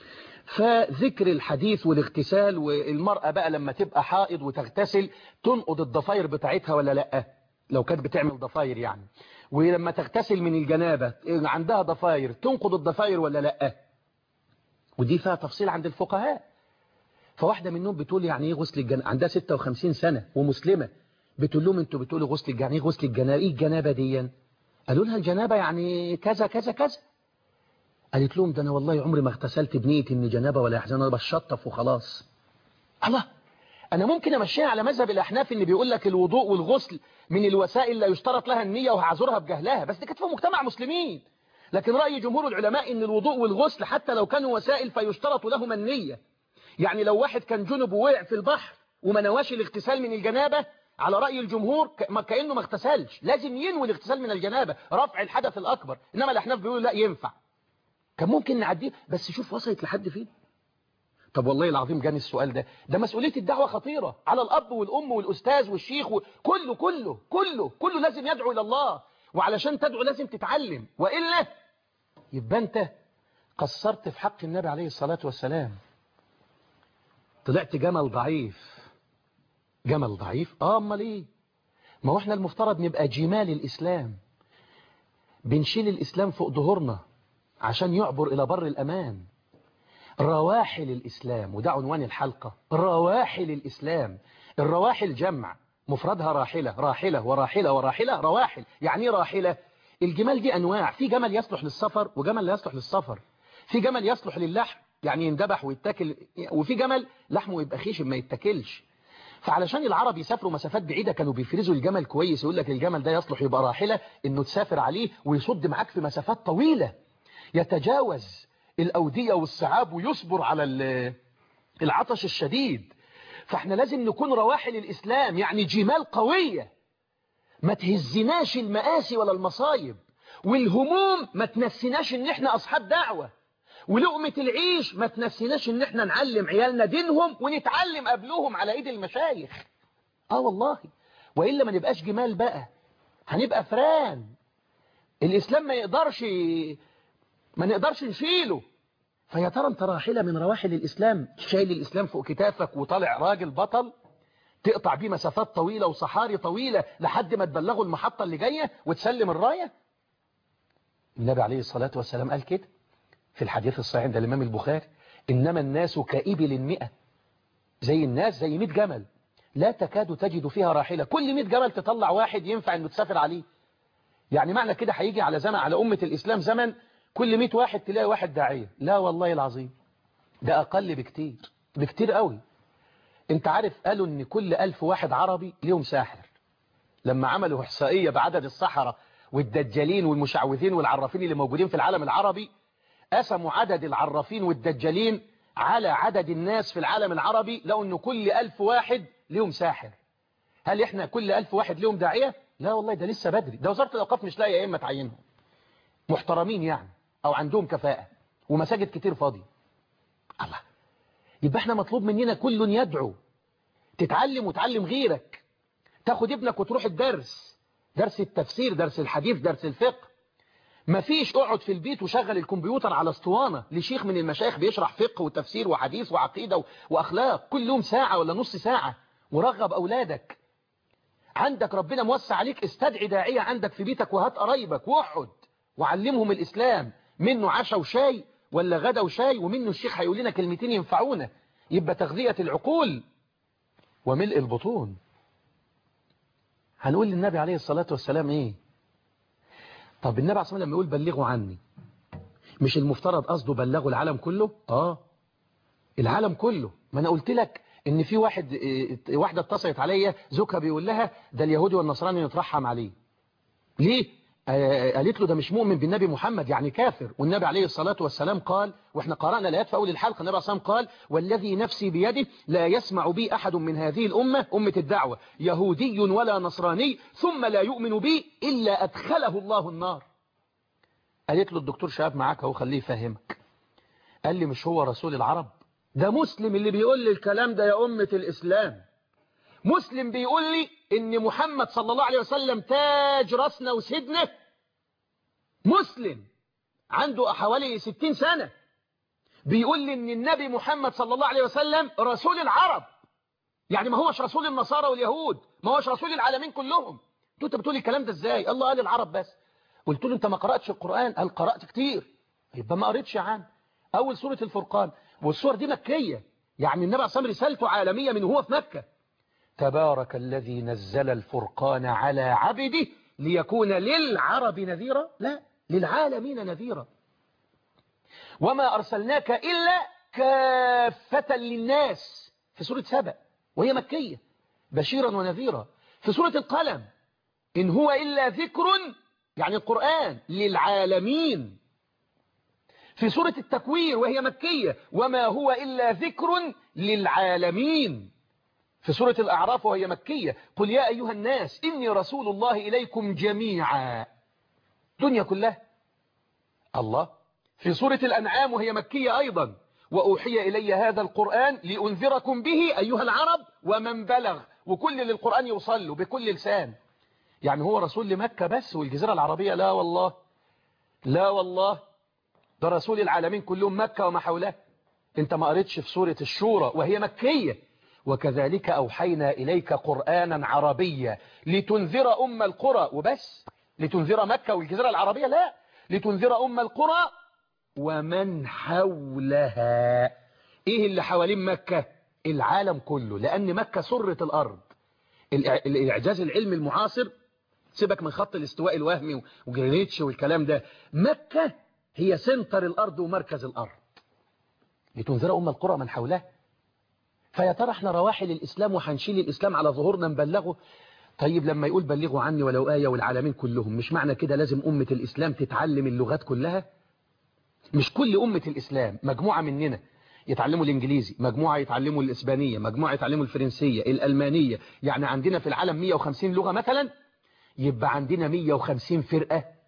B: فذكر الحديث والاغتسال والمرأة بقى لما تبقى حائض وتغتسل تنقض الضفاير بتاعتها ولا لأ لو كانت بتعمل ضفاير يعني ولما تغتسل من الجنابة عندها ضفاير تنقض الضفاير ولا لأ ودي فيها تفصيل عند الفقهاء فواحدة منهم بتقول يعني ايه غسل الجنابة عندها 56 سنة ومسلمة بتقول لهم انتوا بتقولوا غسل الجنابة ايه غسل الجنابة ايه الجنابة دي قالوا لها الجنابة يعني كذا كذا كذا قالت لهم ده انا والله عمري ما اغتسلت بنية ان جنابة ولا يحزن انا بشطف وخلاص الله انا ممكن امشيها على مذهب الاحناف ان بيقول لك الوضوء والغسل من الوسائل لا يشترط لها النية وهعذرها بجهلها بس دي كانت في مجتمع مسلمين لكن رأي جمهور العلماء ان الوضوء والغسل حتى لو كانوا وسائل فيشترط لهما النية يعني لو واحد كان جنب ووقع في البحر وما نواش الاغتسال من الجنابة على رأي الجمهور ك- ما كأنه ما اغتسلش لازم ينوي الاغتسال من الجنابة رفع الحدث الأكبر إنما الأحناف بيقولوا لا ينفع كان ممكن نعديه بس شوف وصلت لحد فين طب والله العظيم جاني السؤال ده ده مسؤولية الدعوة خطيرة على الأب والأم والأستاذ والشيخ كله كله كله كله لازم يدعو إلى الله وعلشان تدعو لازم تتعلم وإلا يبقى أنت قصرت في حق النبي عليه الصلاة والسلام طلعت جمل ضعيف جمل ضعيف اه امال ايه ما هو احنا المفترض نبقى جمال الاسلام بنشيل الاسلام فوق ظهورنا عشان يعبر الى بر الامان رواحل الاسلام وده عنوان الحلقة رواحل الاسلام الرواحل جمع مفردها راحلة راحلة وراحلة وراحلة رواحل يعني ايه راحلة الجمال دي انواع في جمل يصلح للسفر وجمل لا يصلح للسفر في جمل يصلح للحم يعني يندبح ويتاكل وفي جمل لحمه يبقى خشن ما يتاكلش فعلشان العرب يسافروا مسافات بعيدة كانوا بيفرزوا الجمل كويس يقول لك الجمل ده يصلح يبقى راحلة انه تسافر عليه ويصد معاك في مسافات طويلة يتجاوز الأودية والسعاب ويصبر على ال- العطش الشديد فاحنا لازم نكون رواحل الإسلام يعني جمال قوية ما تهزناش المآسي ولا المصايب والهموم ما تنسيناش ان احنا اصحاب دعوة ولقمة العيش ما تنسيناش ان احنا نعلم عيالنا دينهم ونتعلم قبلهم على ايد المشايخ اه والله وإلا ما نبقاش جمال بقى هنبقى فران الإسلام ما يقدرش ما نقدرش نشيله فيا ترى انت راحلة من رواحل الإسلام شايل الإسلام فوق كتافك وطالع راجل بطل تقطع بيه مسافات طويلة وصحاري طويلة لحد ما تبلغوا المحطة اللي جاية وتسلم الراية النبي عليه الصلاة والسلام قال كده في الحديث الصحيح عند الإمام البخاري إنما الناس كإبل المئة زي الناس زي 100 جمل لا تكاد تجد فيها راحلة كل 100 جمل تطلع واحد ينفع انه تسافر عليه يعني معنى كده هيجي على زمن على أمة الإسلام زمن كل 100 واحد تلاقي واحد داعية لا والله العظيم ده أقل بكتير بكتير قوي انت عارف قالوا ان كل ألف واحد عربي ليهم ساحر لما عملوا إحصائية بعدد السحرة والدجالين والمشعوذين والعرافين اللي موجودين في العالم العربي قسموا عدد العرافين والدجالين على عدد الناس في العالم العربي لو انه كل ألف واحد ليهم ساحر هل احنا كل ألف واحد ليهم داعية لا والله ده لسه بدري ده وزارة الأوقاف مش لاقيه اما تعينهم محترمين يعني او عندهم كفاءة ومساجد كتير فاضية الله يبقى احنا مطلوب مننا كل يدعو تتعلم وتعلم غيرك تاخد ابنك وتروح الدرس درس التفسير درس الحديث درس الفقه مفيش اقعد في البيت وشغل الكمبيوتر على اسطوانة لشيخ من المشايخ بيشرح فقه وتفسير وحديث وعقيدة وأخلاق كل يوم ساعة ولا نص ساعة ورغب أولادك عندك ربنا موسع عليك استدعي داعية عندك في بيتك وهات قرايبك واقعد وعلمهم الإسلام منه عشاء وشاي ولا غدا وشاي ومنه الشيخ هيقول لنا كلمتين ينفعونا يبقى تغذية العقول وملء البطون هنقول للنبي عليه الصلاة والسلام ايه طب النبي عليه الصلاة والسلام لما يقول بلغوا عني مش المفترض قصده بلغوا العالم كله اه العالم كله ما انا قلت لك ان في واحد اه واحدة اتصلت عليا زوجها بيقول لها ده اليهودي والنصراني نترحم عليه ليه آه قالت له ده مش مؤمن بالنبي محمد يعني كافر والنبي عليه الصلاة والسلام قال واحنا قرأنا الآيات في أول الحلقة النبي عليه الصلاة والسلام قال والذي نفسي بيده لا يسمع بي أحد من هذه الأمة أمة الدعوة يهودي ولا نصراني ثم لا يؤمن بي إلا أدخله الله النار قالت له الدكتور شهاب معاك اهو خليه يفهمك قال لي مش هو رسول العرب ده مسلم اللي بيقول لي الكلام ده يا أمة الإسلام مسلم بيقول لي ان محمد صلى الله عليه وسلم تاج راسنا وسيدنا مسلم عنده حوالي ستين سنة بيقول لي ان النبي محمد صلى الله عليه وسلم رسول العرب يعني ما هوش رسول النصارى واليهود ما هوش رسول العالمين كلهم انت بتقول الكلام ده ازاي الله قال العرب بس قلت له انت ما قرأتش القرآن قال قرأت كتير يبقى ما قريتش عنه اول سورة الفرقان والسور دي مكية يعني النبي عليه رسالته عالمية من هو في مكة تبارك الذي نزل الفرقان على عبده ليكون للعرب نذيرا لا للعالمين نذيرا وما أرسلناك إلا كافة للناس في سورة سبأ وهي مكية بشيرا ونذيرا في سورة القلم إن هو إلا ذكر يعني القرآن للعالمين في سورة التكوير وهي مكية وما هو إلا ذكر للعالمين في سورة الأعراف وهي مكية قل يا أيها الناس إني رسول الله إليكم جميعا دنيا كلها الله في سورة الأنعام وهي مكية أيضا وأوحي إلي هذا القرآن لأنذركم به أيها العرب ومن بلغ وكل للقرآن يوصل له بكل لسان يعني هو رسول لمكة بس والجزيرة العربية لا والله لا والله ده رسول العالمين كلهم مكة وما حولها انت ما قريتش في سورة الشورى وهي مكية وكذلك أوحينا إليك قرآنا عربيا لتنذر أم القرى وبس لتنذر مكة والجزيرة العربية لا لتنذر أم القرى ومن حولها إيه اللي حوالين مكة العالم كله لأن مكة سرة الأرض الإعجاز العلمي المعاصر سيبك من خط الاستواء الوهمي وجرينيتش والكلام ده مكة هي سنتر الأرض ومركز الأرض لتنذر أم القرى من حولها فيا ترى احنا رواحل الإسلام وهنشيل الإسلام على ظهورنا نبلغه طيب لما يقول بلغوا عني ولو آية والعالمين كلهم مش معنى كده لازم أمة الإسلام تتعلم اللغات كلها مش كل أمة الإسلام مجموعة مننا يتعلموا الإنجليزي مجموعة يتعلموا الإسبانية مجموعة يتعلموا الفرنسية الألمانية يعني عندنا في العالم 150 لغة مثلا يبقى عندنا 150 فرقة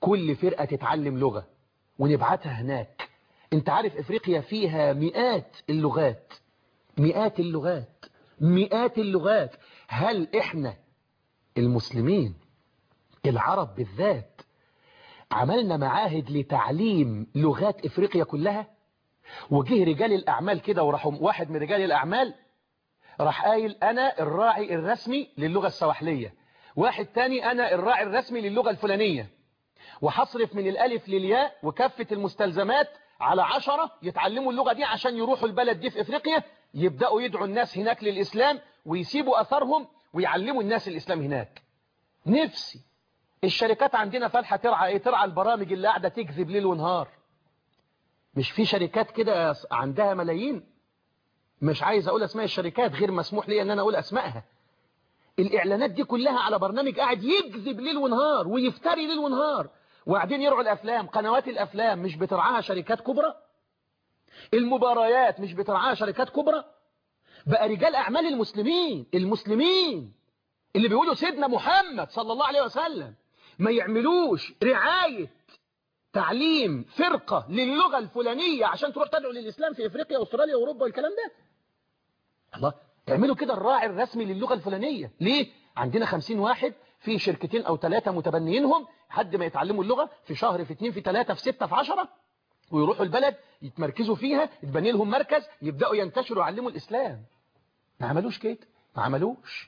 B: كل فرقة تتعلم لغة ونبعتها هناك انت عارف افريقيا فيها مئات اللغات مئات اللغات مئات اللغات هل احنا المسلمين العرب بالذات عملنا معاهد لتعليم لغات افريقيا كلها وجه رجال الاعمال كده وراحوا واحد من رجال الاعمال راح قايل انا الراعي الرسمي للغة السواحلية واحد تاني انا الراعي الرسمي للغة الفلانية وحصرف من الالف للياء وكافة المستلزمات على عشرة يتعلموا اللغة دي عشان يروحوا البلد دي في افريقيا يبدأوا يدعوا الناس هناك للاسلام ويسيبوا اثرهم ويعلموا الناس الاسلام هناك نفسي الشركات عندنا فالحة ترعى ايه ترعى البرامج اللي قاعدة تكذب ليل ونهار مش في شركات كده عندها ملايين مش عايز اقول اسماء الشركات غير مسموح لي ان انا اقول اسمائها الاعلانات دي كلها على برنامج قاعد يكذب ليل ونهار ويفتري ليل ونهار وقاعدين يرعوا الافلام قنوات الافلام مش بترعاها شركات كبرى المباريات مش بترعاها شركات كبرى بقى رجال اعمال المسلمين المسلمين اللي بيقولوا سيدنا محمد صلى الله عليه وسلم ما يعملوش رعاية تعليم فرقة للغة الفلانية عشان تروح تدعو للإسلام في إفريقيا وأستراليا وأوروبا والكلام ده الله اعملوا كده الراعي الرسمي للغة الفلانية ليه؟ عندنا خمسين واحد في شركتين أو ثلاثة متبنيينهم حد ما يتعلموا اللغة في شهر في اتنين في ثلاثة في ستة في عشرة ويروحوا البلد يتمركزوا فيها يتبني لهم مركز يبدأوا ينتشروا يعلموا الإسلام ما عملوش كده ما عملوش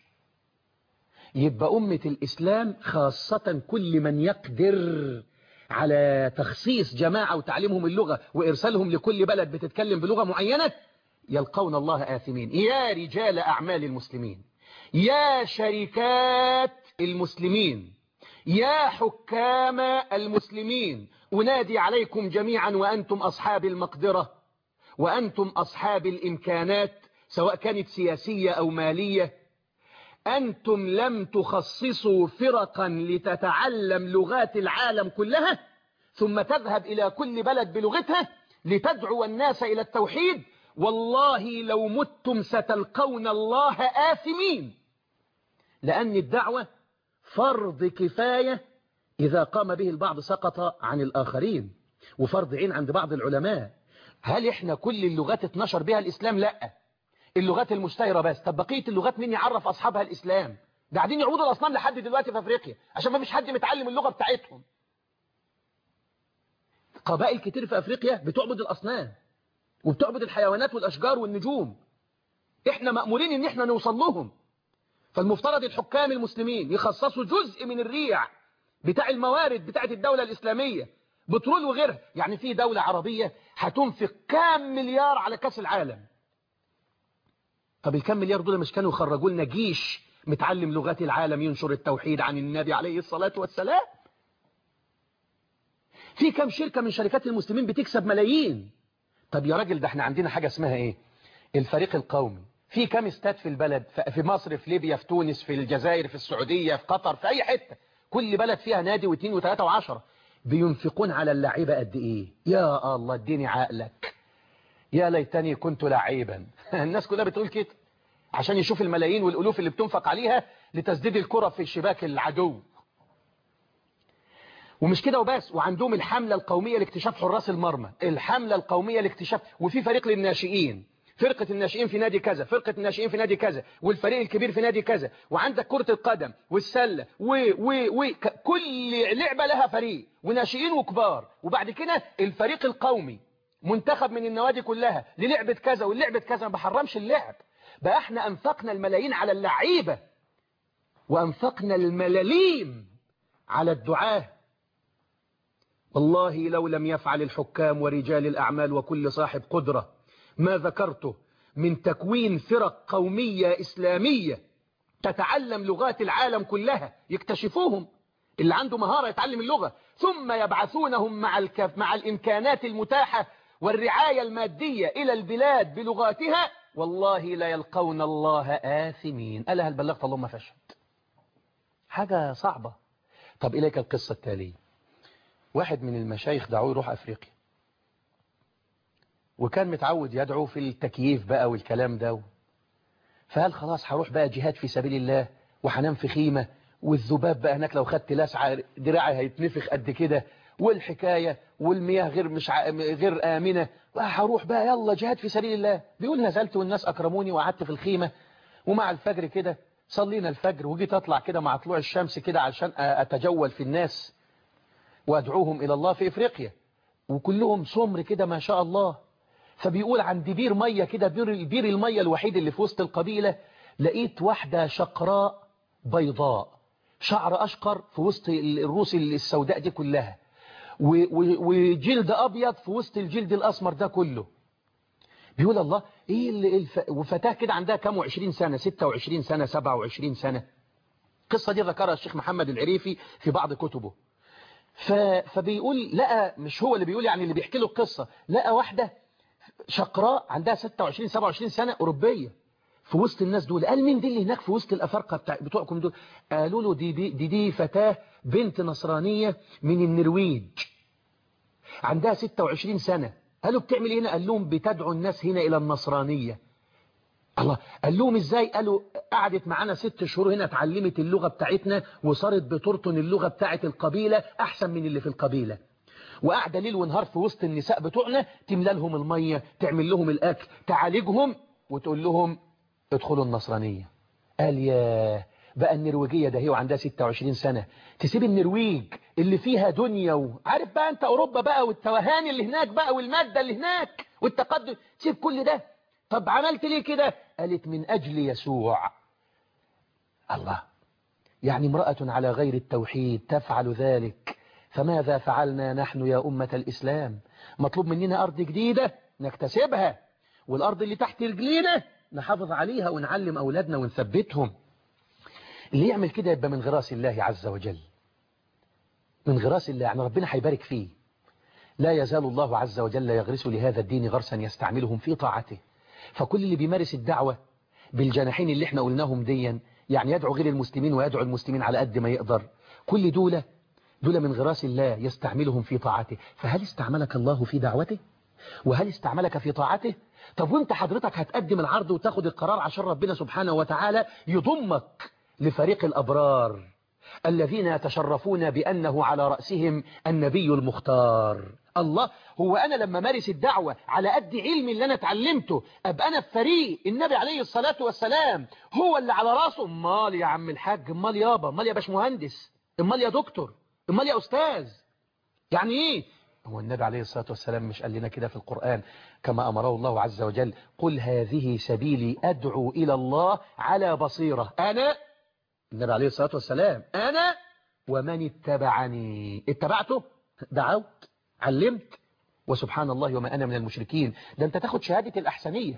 B: يبقى أمة الإسلام خاصة كل من يقدر على تخصيص جماعة وتعليمهم اللغة وإرسالهم لكل بلد بتتكلم بلغة معينة يلقون الله آثمين يا رجال أعمال المسلمين يا شركات المسلمين يا حكام المسلمين أنادي عليكم جميعا وأنتم أصحاب المقدرة وأنتم أصحاب الإمكانات سواء كانت سياسية أو مالية أنتم لم تخصصوا فرقا لتتعلم لغات العالم كلها ثم تذهب إلى كل بلد بلغتها لتدعو الناس إلى التوحيد والله لو متم ستلقون الله آثمين لأن الدعوة فرض كفاية إذا قام به البعض سقط عن الآخرين وفرض عين عند بعض العلماء هل إحنا كل اللغات اتنشر بها الإسلام؟ لأ اللغات المشتهرة بس طب بقية اللغات مين يعرف أصحابها الإسلام ده قاعدين يعبدوا الأصنام لحد دلوقتي في أفريقيا عشان ما فيش حد متعلم اللغة بتاعتهم قبائل كتير في أفريقيا بتعبد الأصنام وبتعبد الحيوانات والأشجار والنجوم إحنا مأمورين إن إحنا نوصل لهم فالمفترض الحكام المسلمين يخصصوا جزء من الريع بتاع الموارد بتاعت الدولة الإسلامية بترول وغيرها يعني في دولة عربية هتنفق كام مليار على كاس العالم طب الكام مليار دول مش كانوا يخرجوا لنا جيش متعلم لغات العالم ينشر التوحيد عن النبي عليه الصلاة والسلام في كام شركة من شركات المسلمين بتكسب ملايين طب يا راجل ده احنا عندنا حاجة اسمها ايه الفريق القومي في كام استاد في البلد في مصر في ليبيا في تونس في الجزائر في السعودية في قطر في اي حتة كل بلد فيها نادي واثنين وثلاثة وعشرة بينفقون على اللعيبة قد ايه يا الله اديني عقلك يا ليتني كنت لعيبا الناس كلها بتقول كده عشان يشوف الملايين والألوف اللي بتنفق عليها لتسديد الكرة في شباك العدو ومش كده وبس وعندهم الحملة القومية لاكتشاف حراس المرمى الحملة القومية لاكتشاف وفي فريق للناشئين فرقة الناشئين في نادي كذا فرقة الناشئين في نادي كذا والفريق الكبير في نادي كذا وعندك كرة القدم والسلة و و و كل لعبة لها فريق وناشئين وكبار وبعد كده الفريق القومي منتخب من النوادي كلها للعبة كذا واللعبة كذا ما بحرمش اللعب بقى احنا انفقنا الملايين على اللعيبة وانفقنا الملاليم على الدعاه والله لو لم يفعل الحكام ورجال الأعمال وكل صاحب قدرة ما ذكرته من تكوين فرق قومية إسلامية تتعلم لغات العالم كلها يكتشفوهم اللي عنده مهارة يتعلم اللغة ثم يبعثونهم مع, الكف مع الإمكانات المتاحة والرعاية المادية إلى البلاد بلغاتها والله لا يلقون الله آثمين ألا هل بلغت اللهم فاشهد حاجة صعبة طب إليك القصة التالية واحد من المشايخ دعوه يروح أفريقيا وكان متعود يدعو في التكييف بقى والكلام ده فقال خلاص هروح بقى جهاد في سبيل الله وحنام في خيمة والذباب بقى هناك لو خدت لسعة دراعي هيتنفخ قد كده والحكاية والمياه غير مش ع... غير آمنة هروح بقى يلا جهاد في سبيل الله بيقول نزلت والناس أكرموني وقعدت في الخيمة ومع الفجر كده صلينا الفجر وجيت أطلع كده مع طلوع الشمس كده علشان أتجول في الناس وأدعوهم إلى الله في إفريقيا وكلهم سمر كده ما شاء الله فبيقول عند بير مية كده بير, بير المية الوحيد اللي في وسط القبيلة لقيت واحدة شقراء بيضاء شعر أشقر في وسط الروس السوداء دي كلها وجلد أبيض في وسط الجلد الأسمر ده كله بيقول الله إيه الف... وفتاة كده عندها كام وعشرين سنة ستة وعشرين سنة سبعة وعشرين سنة القصة دي ذكرها الشيخ محمد العريفي في بعض كتبه ف... فبيقول لقى مش هو اللي بيقول يعني اللي بيحكي له القصة لقى واحدة شقراء عندها 26 27 سنة أوروبية في وسط الناس دول قال مين دي اللي هناك في وسط الأفارقة بتاع بتوعكم دول قالوا له دي, دي, دي, دي فتاة بنت نصرانية من النرويج عندها 26 سنة قالوا بتعمل هنا قال لهم بتدعو الناس هنا إلى النصرانية الله قال لهم ازاي قالوا قعدت معانا ست شهور هنا اتعلمت اللغة بتاعتنا وصارت بترطن اللغة بتاعت القبيلة أحسن من اللي في القبيلة وقاعدة ليل ونهار في وسط النساء بتوعنا تملى لهم المية تعمل لهم الأكل تعالجهم وتقول لهم ادخلوا النصرانية قال يا بقى النرويجية ده هي وعندها 26 سنة تسيب النرويج اللي فيها دنيا وعارف بقى انت اوروبا بقى والتوهان اللي هناك بقى والمادة اللي هناك والتقدم تسيب كل ده طب عملت ليه كده قالت من أجل يسوع الله يعني امرأة على غير التوحيد تفعل ذلك فماذا فعلنا نحن يا أمة الإسلام مطلوب مننا أرض جديدة نكتسبها والأرض اللي تحت رجلينا نحافظ عليها ونعلم أولادنا ونثبتهم اللي يعمل كده يبقى من غراس الله عز وجل من غراس الله يعني ربنا هيبارك فيه لا يزال الله عز وجل يغرس لهذا الدين غرسا يستعملهم في طاعته فكل اللي بيمارس الدعوة بالجناحين اللي احنا قلناهم ديا يعني يدعو غير المسلمين ويدعو المسلمين على قد ما يقدر كل دولة دول من غراس الله يستعملهم في طاعته فهل استعملك الله في دعوته وهل استعملك في طاعته طب وانت حضرتك هتقدم العرض وتاخد القرار عشان ربنا سبحانه وتعالى يضمك لفريق الأبرار الذين يتشرفون بأنه على رأسهم النبي المختار الله هو أنا لما مارس الدعوة على قد علمي اللي أنا اتعلمته أبقى أنا في فريق النبي عليه الصلاة والسلام هو اللي على رأسه امال يا عم الحاج امال يابا امال يا باش مهندس امال يا دكتور امال يا أستاذ يعني إيه هو النبي عليه الصلاة والسلام مش قال لنا كده في القرآن كما أمره الله عز وجل قل هذه سبيلي أدعو إلى الله على بصيرة أنا النبي عليه الصلاة والسلام أنا ومن اتبعني اتبعته دعوت علمت وسبحان الله وما أنا من المشركين ده أنت تاخد شهادة الأحسنية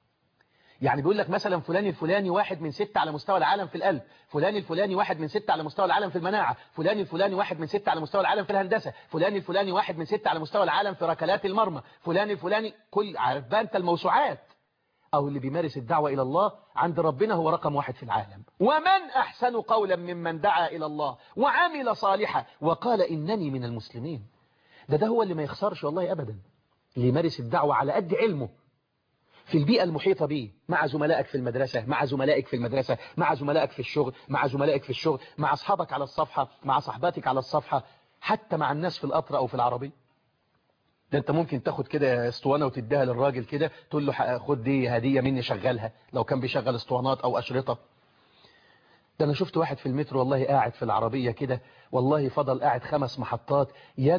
B: يعني بيقول لك مثلا فلان الفلاني واحد من ستة على مستوى العالم في القلب فلان الفلاني واحد من ستة على مستوى العالم في المناعة فلان الفلاني واحد من ستة على مستوى العالم في الهندسة فلان الفلاني واحد من ستة على مستوى العالم في ركلات المرمى فلان الفلاني كل عارف بقى أنت الموسوعات أو اللي بيمارس الدعوة إلى الله عند ربنا هو رقم واحد في العالم ومن أحسن قولا ممن دعا إلى الله وعمل صالحا وقال إنني من المسلمين ده ده هو اللي ما يخسرش والله أبدا اللي يمارس الدعوة على قد علمه في البيئة المحيطة به مع زملائك في المدرسة مع زملائك في المدرسة مع زملائك في الشغل مع زملائك في الشغل مع أصحابك على الصفحة مع صحباتك على الصفحة حتى مع الناس في القطر أو في العربية ده انت ممكن تاخد كده اسطوانة وتديها للراجل كده تقول له خد دي هدية مني شغلها لو كان بيشغل اسطوانات او اشرطة ده انا شفت واحد في المترو والله قاعد في العربية كده والله فضل قاعد خمس محطات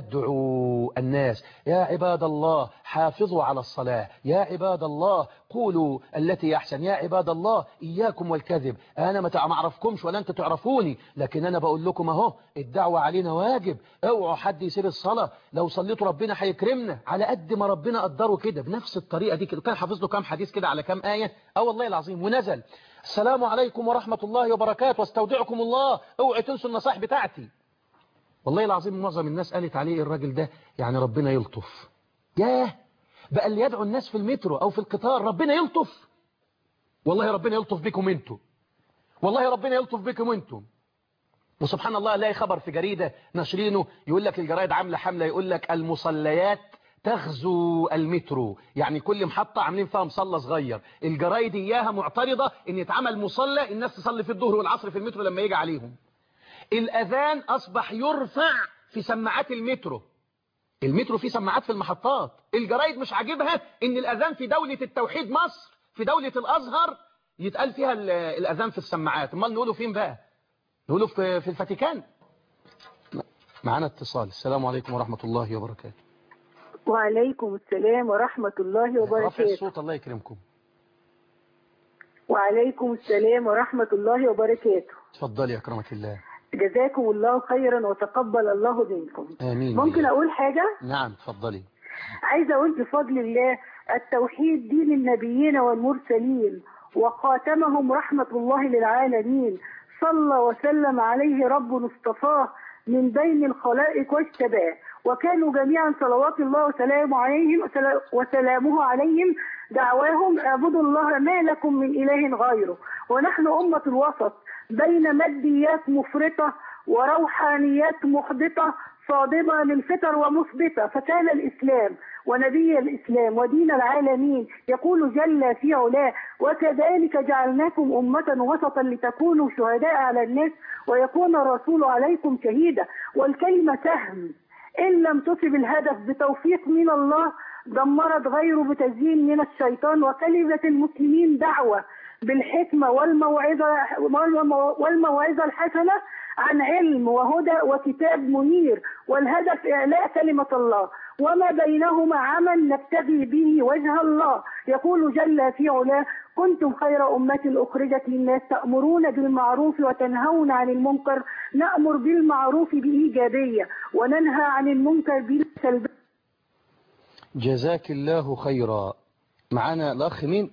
B: يدعو الناس يا عباد الله حافظوا على الصلاة يا عباد الله قولوا التي يحسن يا عباد الله إياكم والكذب أنا ما أعرفكمش ولا أنت تعرفوني لكن أنا بقول لكم أهو الدعوة علينا واجب اوعوا حد يسيب الصلاة لو صليتوا ربنا هيكرمنا على قد ما ربنا قدره كده بنفس الطريقة دي كده كان حافظ له كام حديث كده على كام آية اه والله العظيم ونزل السلام عليكم ورحمة الله وبركاته واستودعكم الله اوعوا تنسوا النصائح بتاعتي والله العظيم معظم الناس قالت عليه الراجل ده يعني ربنا يلطف ياه بقى اللي يدعو الناس في المترو أو في القطار ربنا يلطف والله ربنا يلطف بكم انتوا والله ربنا يلطف بكم انتوا وسبحان الله الاقي خبر في جريدة نشرينه يقول لك الجرايد عاملة حملة يقول لك المصليات تغزو المترو يعني كل محطة عاملين فيها مصلى صغير الجرايد اياها معترضة ان يتعمل مصلى الناس تصلي في الظهر والعصر في المترو لما يجي عليهم الأذان أصبح يرفع في سماعات المترو المترو فيه سماعات في المحطات الجرايد مش عاجبها ان الأذان في دولة التوحيد مصر في دولة الأزهر يتقال فيها ال- الأذان في السماعات امال نقوله فين بقى نقوله في, في الفاتيكان معانا اتصال السلام عليكم ورحمة الله وبركاته
C: وعليكم السلام ورحمة الله
B: رفع
C: وبركاته
B: الصوت الله يكرمكم
C: وعليكم السلام ورحمة الله وبركاته
B: اتفضلي يا أكرمك الله
C: جزاكم الله خيرا وتقبل الله منكم
B: آمين
C: ممكن أقول حاجة
B: نعم اتفضلي
C: عايزة أقول بفضل الله التوحيد دين النبيين والمرسلين وخاتمهم رحمة الله للعالمين صلى وسلم عليه رب اصطفاه من بين الخلائق واجتباه وكانوا جميعا صلوات الله وسلامه عليهم وسلا- وسلامه عليهم دعواهم اعبدوا الله ما لكم من إله غيره ونحن أمة الوسط بين ماديات مفرطة وروحانيات محبطة صادمة للفطر ومثبتة فكان الإسلام ونبي الإسلام ودين العالمين يقول جل في علاه وكذلك جعلناكم أمة وسطا لتكونوا شهداء على الناس ويكون الرسول عليكم شهيدا والكلمة سهم إن لم تصب الهدف بتوفيق من الله دمرت غيره بتزيين من الشيطان وكلمة المسلمين دعوة بالحكمة والموعظة والموعظة الحسنة عن علم وهدى وكتاب منير والهدف إعلاء كلمة الله وما بينهما عمل نبتغي به وجه الله يقول جل في علاه كنتم خير أمة أخرجت للناس تأمرون بالمعروف وتنهون عن المنكر نأمر بالمعروف بإيجابية وننهى عن المنكر بالسلبية
B: جزاك الله خيرا معانا الأخ مين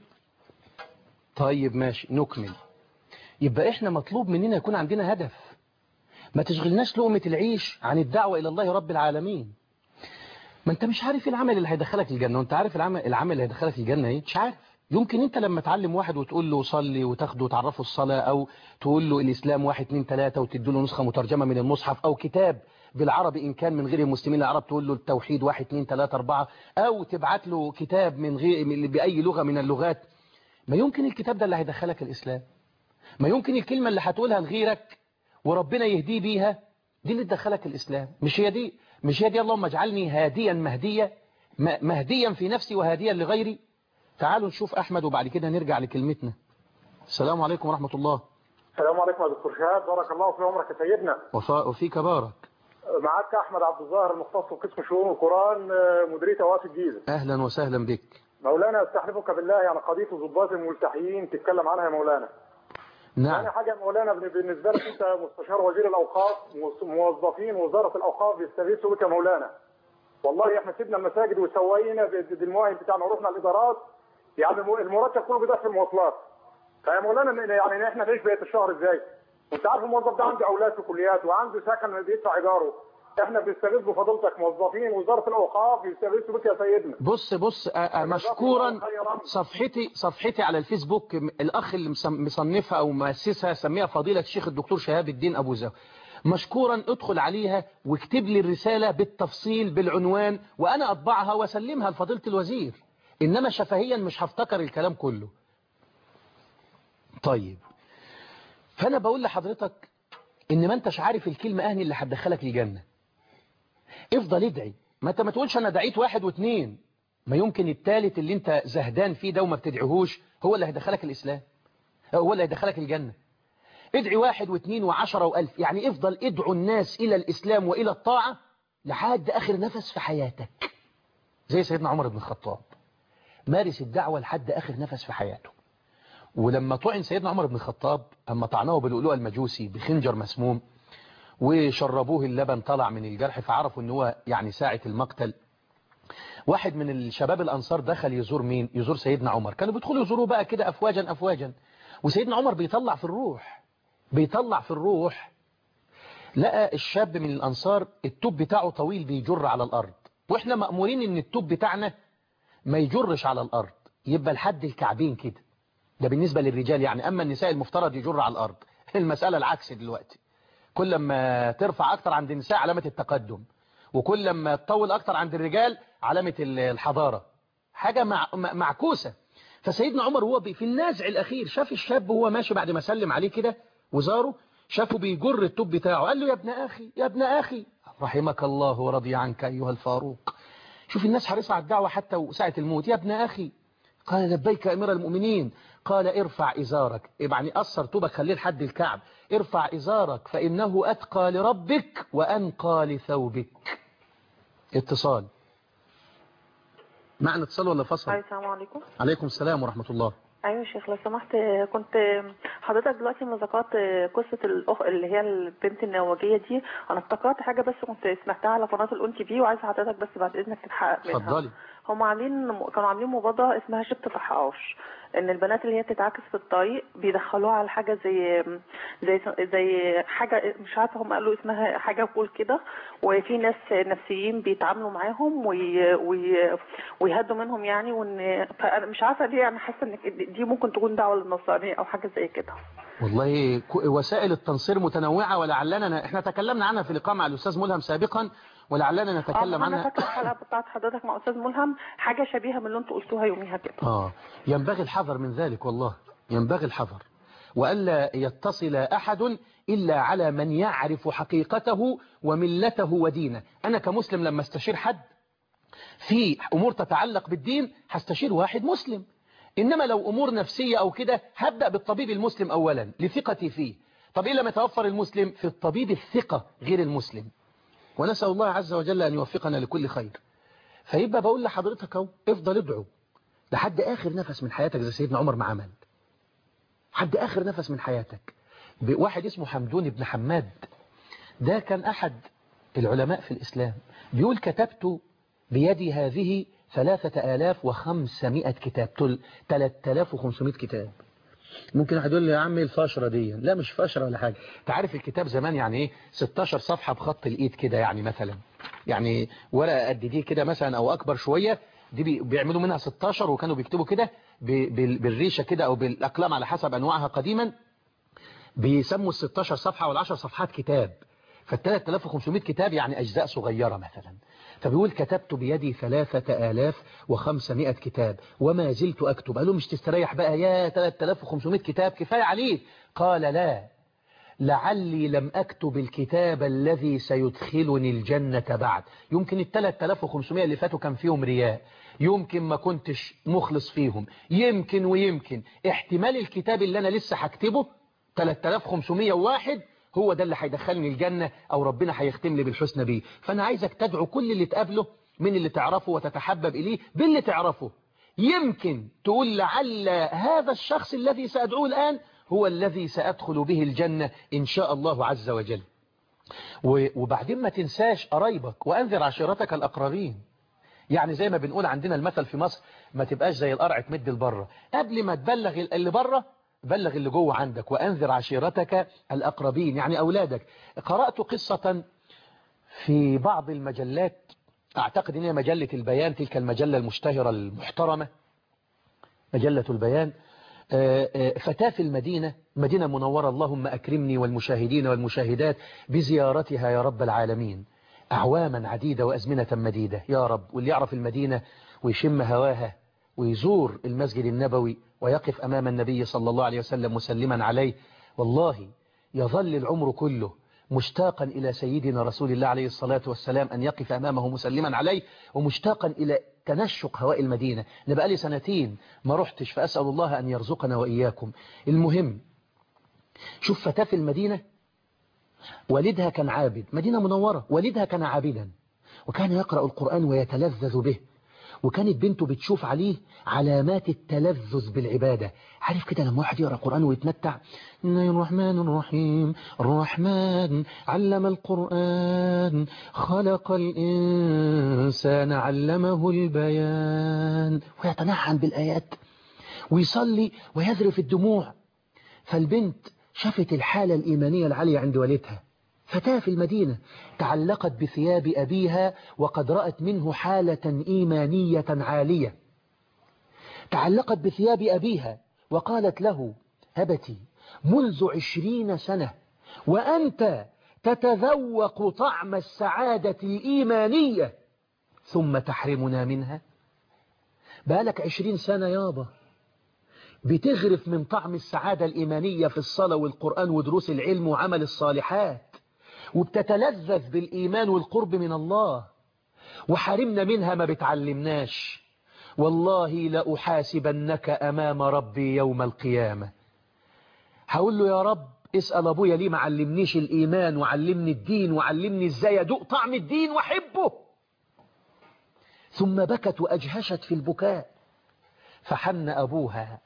B: طيب ماشي نكمل يبقى احنا مطلوب مننا يكون عندنا هدف ما تشغلناش لقمة العيش عن الدعوة إلى الله رب العالمين ما انت مش عارف ايه العمل اللي هيدخلك الجنة وانت عارف العمل, العمل اللي هيدخلك الجنة ايه مش عارف يمكن انت لما تعلم واحد وتقول له صلي وتاخده وتعرفه الصلاة او تقول له الاسلام واحد اتنين تلاتة وتدي له نسخة مترجمة من المصحف او كتاب بالعربي ان كان من غير المسلمين العرب تقول له التوحيد واحد اتنين تلاتة اربعة او تبعت له كتاب من غير من- باي لغة من اللغات ما يمكن الكتاب ده اللي هيدخلك الاسلام ما يمكن الكلمة اللي هتقولها لغيرك وربنا يهديه بيها دي اللي تدخلك الإسلام مش هي دي مش هي دي اللهم اجعلني هاديا مهديا م- مهديا في نفسي وهاديا لغيري تعالوا نشوف أحمد وبعد كده نرجع لكلمتنا السلام عليكم ورحمة الله
D: السلام عليكم يا دكتور شهاب بارك الله في عمرك يا سيدنا
B: وفا- وفيك بارك
D: معاك احمد عبد الظاهر المختص بقسم شؤون القران آه، مديريه اوقاف الجيزه
B: أهلا وسهلا بك
D: مولانا استحلفك بالله يعني قضيه الضباط الملتحيين تتكلم عنها يا مولانا ثاني
B: نعم
D: حاجه يا مولانا بن- بالنسبه لك انت مستشار وزير الاوقاف مس- موظفين وزاره الاوقاف بيستغيثوا بك يا مولانا والله احنا سيبنا المساجد وسوينا ب- بالمواهب بتاعنا ورحنا الادارات يعني الم- المرتب كله بيضيع في المواصلات فيا مولانا ن- يعني احنا نعيش بقيه الشهر ازاي؟ وانت عارف الموظف ده عنده اولاد في كليات وعنده سكن بيدفع ايجاره احنا بنستغيث بفضيلتك موظفين وزاره الاوقاف بيستغيثوا بك يا سيدنا
B: بص بص آه، آه، مشكورا صفحتي صفحتي على الفيسبوك م- الأخ اللي مص- مصنفها أو مؤسسها سميها فضيلة الشيخ الدكتور شهاب الدين أبو زهو مشكورا ادخل عليها واكتب لي الرسالة بالتفصيل بالعنوان وأنا أطبعها وأسلمها لفضيلة الوزير إنما شفهيا مش هفتكر الكلام كله طيب فأنا بقول لحضرتك إن ما أنتش عارف الكلمة أهني اللي هتدخلك الجنة افضل ادعي ما انت ما تقولش انا دعيت واحد واثنين ما يمكن التالت اللي انت زهدان فيه ده وما بتدعيهوش هو اللي هيدخلك الاسلام هو اللي هيدخلك الجنة ادعي واحد واثنين وعشرة والف يعني افضل ادعو الناس الى الاسلام والى الطاعة لحد اخر نفس في حياتك زي سيدنا عمر بن الخطاب مارس الدعوة لحد اخر نفس في حياته ولما طعن سيدنا عمر بن الخطاب اما طعنه باللؤلؤ المجوسي بخنجر مسموم وشربوه اللبن طلع من الجرح فعرفوا ان هو يعني ساعة المقتل واحد من الشباب الأنصار دخل يزور مين يزور سيدنا عمر كانوا بيدخلوا يزوروه بقى كده أفواجا أفواجا وسيدنا عمر بيطلع في الروح بيطلع في الروح لقى الشاب من الأنصار التوب بتاعه طويل بيجر على الأرض وإحنا مأمورين إن التوب بتاعنا ما يجرش على الأرض يبقى لحد الكعبين كده ده بالنسبة للرجال يعني أما النساء المفترض يجر على الأرض المسألة العكس دلوقتي كل ما ترفع أكتر عند النساء علامة التقدم وكل ما تطول أكتر عند الرجال علامة الحضارة حاجة مع معكوسة فسيدنا عمر هو في النازع الأخير شاف الشاب وهو ماشي بعد ما سلم عليه كده وزاره شافه بيجر التوب بتاعه قال له يا ابن أخي يا ابن أخي رحمك الله ورضي عنك أيها الفاروق شوف الناس حريصة على الدعوة حتى ساعة الموت يا ابن أخي قال لبيك أمير المؤمنين قال ارفع إزارك يعني أثر توبك خليه لحد الكعب ارفع إزارك فإنه أتقى لربك وأنقى لثوبك اتصال معنا اتصال ولا فصل
E: أيوة السلام عليكم
B: عليكم السلام ورحمة الله
E: ايوه يا شيخ لو سمحت كنت حضرتك دلوقتي لما ذكرت قصه الاخ اللي هي البنت النموذجيه دي انا افتكرت حاجه بس كنت سمعتها على قناه الاون تي في وعايزه حضرتك بس بعد اذنك تتحقق منها
B: اتفضلي
E: هم عاملين كانوا عاملين مبادره اسمها شبت فحقاش ان البنات اللي هي بتتعاكس في الطريق بيدخلوها على حاجه زي زي زي حاجه مش عارفه هم قالوا اسمها حاجه بول كده وفي ناس نفسيين بيتعاملوا معاهم وي وي ويهدوا منهم يعني وان فانا مش عارفه ليه انا حاسه ان دي ممكن تكون دعوه للنصرانيه او حاجه زي كده
B: والله ك- وسائل التنصير متنوعة ولعلنا احنا تكلمنا عنها في لقاء مع الأستاذ ملهم سابقا ولعلنا نتكلم
E: اه انا
B: عنها
E: فاكره الحلقه بتاعت حضرتك مع استاذ ملهم حاجه شبيهه من اللي انتوا قلتوها يوميها كده
B: آه ينبغي الحذر من ذلك والله ينبغي الحذر وألا يتصل أحد إلا على من يعرف حقيقته وملته ودينه أنا كمسلم لما استشير حد في أمور تتعلق بالدين هستشير واحد مسلم إنما لو أمور نفسية أو كده هبدأ بالطبيب المسلم أولا لثقتي فيه طب إيه لما يتوفر المسلم في الطبيب الثقة غير المسلم ونسأل الله عز وجل أن يوفقنا لكل خير فيبقى بقول لحضرتك اهو افضل ادعو لحد آخر نفس من حياتك زي سيدنا عمر ما عمل حد آخر نفس من حياتك واحد اسمه حمدون بن حماد ده كان أحد العلماء في الإسلام بيقول كتبت بيدي هذه ثلاثة آلاف وخمسمائة كتاب تل 3500 كتاب ممكن واحد يقول لي يا عمي الفشرة دي لا مش فشرة ولا حاجة تعرف الكتاب زمان يعني ايه 16 صفحة بخط الإيد كده يعني مثلا يعني ورقة قد دي كده مثلا أو أكبر شوية دي بي- بيعملوا منها 16 وكانوا بيكتبوا كده ب- بال- بالريشة كده أو بالأقلام على حسب أنواعها قديما بيسموا ال 16 صفحة وال 10 صفحات كتاب فال 3500 كتاب يعني أجزاء صغيرة مثلا فبيقول كتبت بيدي ثلاثة آلاف وخمسمائة كتاب وما زلت أكتب قالوا مش تستريح بقى يا 3500 كتاب كفاية عليك قال لا لعلي لم أكتب الكتاب الذي سيدخلني الجنة بعد يمكن ال 3500 اللي فاتوا كان فيهم رياء يمكن ما كنتش مخلص فيهم يمكن ويمكن احتمال الكتاب اللي أنا لسه هكتبه 3501 هو ده اللي هيدخلني الجنة أو ربنا هيختم لي بالحسنى بيه فأنا عايزك تدعو كل اللي تقابله من اللي تعرفه وتتحبب إليه باللي تعرفه يمكن تقول لعل هذا الشخص الذي سأدعوه الآن هو الذي سأدخل به الجنة إن شاء الله عز وجل و- وبعدين ما تنساش قرايبك وأنذر عشيرتك الأقربين يعني زي ما بنقول عندنا المثل في مصر ما تبقاش زي القرع تمد لبره قبل ما تبلغ اللي بره بلغ اللي جوه عندك وأنذر عشيرتك الأقربين يعني أولادك قرأت قصة في بعض المجلات أعتقد إن هي مجلة البيان تلك المجلة المشتهرة المحترمة مجلة البيان آه، آه، فتاة في المدينة مدينة منورة اللهم أكرمني والمشاهدين والمشاهدات بزيارتها يا رب العالمين أعواما عديدة وأزمنة مديدة يا رب واللي يعرف المدينة ويشم هواها ويزور المسجد النبوي ويقف أمام النبي صلى الله عليه وسلم مسلما عليه والله يظل العمر كله مشتاقا إلى سيدنا رسول الله عليه الصلاة والسلام أن يقف أمامه مسلما عليه ومشتاقا إلى تنشق هواء المدينة أنا بقالي سنتين ما رحتش فأسأل الله أن يرزقنا وإياكم المهم شوف فتاة في المدينة والدها كان عابد مدينة منورة والدها كان عابدا وكان يقرأ القرآن ويتلذذ به وكانت بنته بتشوف عليه علامات التلذذ بالعبادة عارف كده لما واحد يقرأ القرآن ويتمتع إن الرحمن الرحيم الرحمن علم القرآن خلق الإنسان علمه البيان ويتنعم بالآيات ويصلي ويذرف الدموع فالبنت شافت الحالة الإيمانية العالية عند والدها فتاة في المدينة تعلقت بثياب أبيها وقد رأت منه حالة إيمانية عالية تعلقت بثياب أبيها وقالت له هبتي منذ عشرين سنة وأنت تتذوق طعم السعادة الإيمانية ثم تحرمنا منها بالك عشرين سنة يابا بتغرف من طعم السعادة الإيمانية في الصلاة والقرآن ودروس العلم وعمل الصالحات وبتتلذذ بالإيمان والقرب من الله وحرمنا منها ما بتعلمناش والله لأحاسبنك أمام ربي يوم القيامة هقول له يا رب اسأل أبويا ليه ما علمنيش الإيمان وعلمني الدين وعلمني إزاي أدوق طعم الدين وأحبه ثم بكت وأجهشت في البكاء فحن أبوها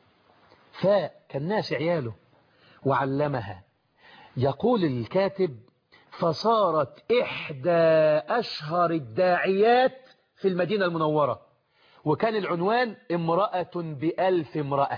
B: فكان ناس عياله وعلمها يقول الكاتب فصارت إحدى أشهر الداعيات في المدينة المنورة وكان العنوان امرأة بألف امرأة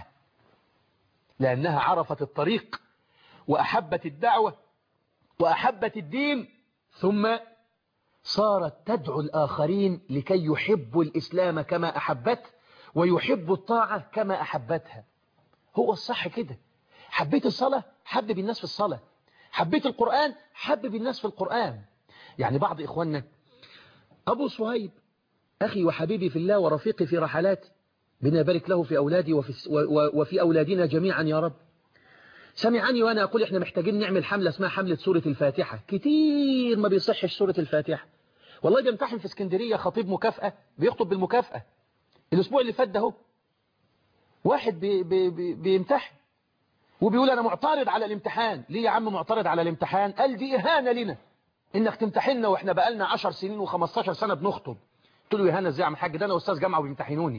B: لأنها عرفت الطريق وأحبت الدعوة وأحبت الدين ثم صارت تدعو الآخرين لكي يحبوا الإسلام كما أحبته ويحبوا الطاعة كما أحبتها هو الصح كده حبيت الصلاة حبب الناس في الصلاة حبيت القرآن حبب الناس في القرآن يعني بعض إخواننا أبو صهيب أخي وحبيبي في الله ورفيقي في رحلاتي بنا يبارك له في أولادي وفي, وفي أولادنا جميعا يا رب سمعني وأنا أقول إحنا محتاجين نعمل حملة اسمها حملة سورة الفاتحة كتير ما بيصحش سورة الفاتحة والله بيمتحن في اسكندرية خطيب مكافأة بيخطب بالمكافأة الأسبوع اللي فات ده هو واحد بي بي بي بيمتحن وبيقول أنا معترض على الامتحان ليه يا عم معترض على الامتحان قال دي إهانة لنا إنك تمتحننا وإحنا بقالنا 10 سنين و15 سنة بنخطب قلت له إهانة إزاي يا عم حاج ده أنا أستاذ جامعة وبيمتحنوني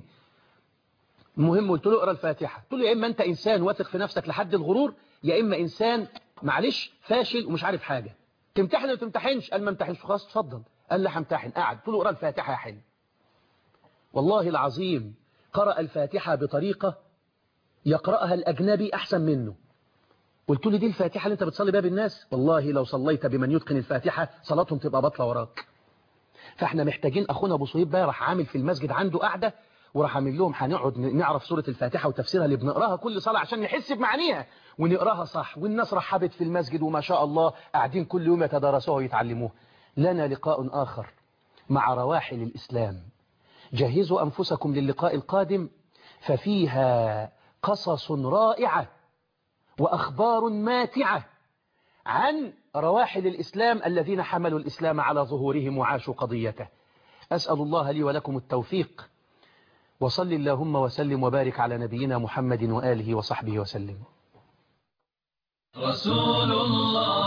B: المهم قلت له اقرا الفاتحة قلت له يا إما أنت إنسان واثق في نفسك لحد الغرور يا إما إنسان معلش فاشل ومش عارف حاجة تمتحن ولا تمتحنش قال ما امتحنش خلاص اتفضل قال لي همتحن قعد قلت له اقرا الفاتحة يا حلو والله العظيم قرأ الفاتحة بطريقة يقرأها الأجنبي أحسن منه قلت له دي الفاتحة اللي أنت بتصلي بها بالناس والله لو صليت بمن يتقن الفاتحة صلاتهم تبقى بطلة وراك فاحنا محتاجين أخونا أبو صهيب بقى راح عامل في المسجد عنده قعدة وراح عامل لهم هنقعد نعرف سورة الفاتحة وتفسيرها اللي بنقراها كل صلاة عشان نحس بمعانيها ونقراها صح والناس رحبت في المسجد وما شاء الله قاعدين كل يوم يتدارسوها ويتعلموها لنا لقاء آخر مع رواحل الإسلام جهزوا أنفسكم للقاء القادم ففيها قصص رائعة وأخبار ماتعة عن رواحل الإسلام الذين حملوا الإسلام على ظهورهم وعاشوا قضيته أسأل الله لي ولكم التوفيق وصل اللهم وسلم وبارك على نبينا محمد وآله وصحبه وسلم
A: رسول الله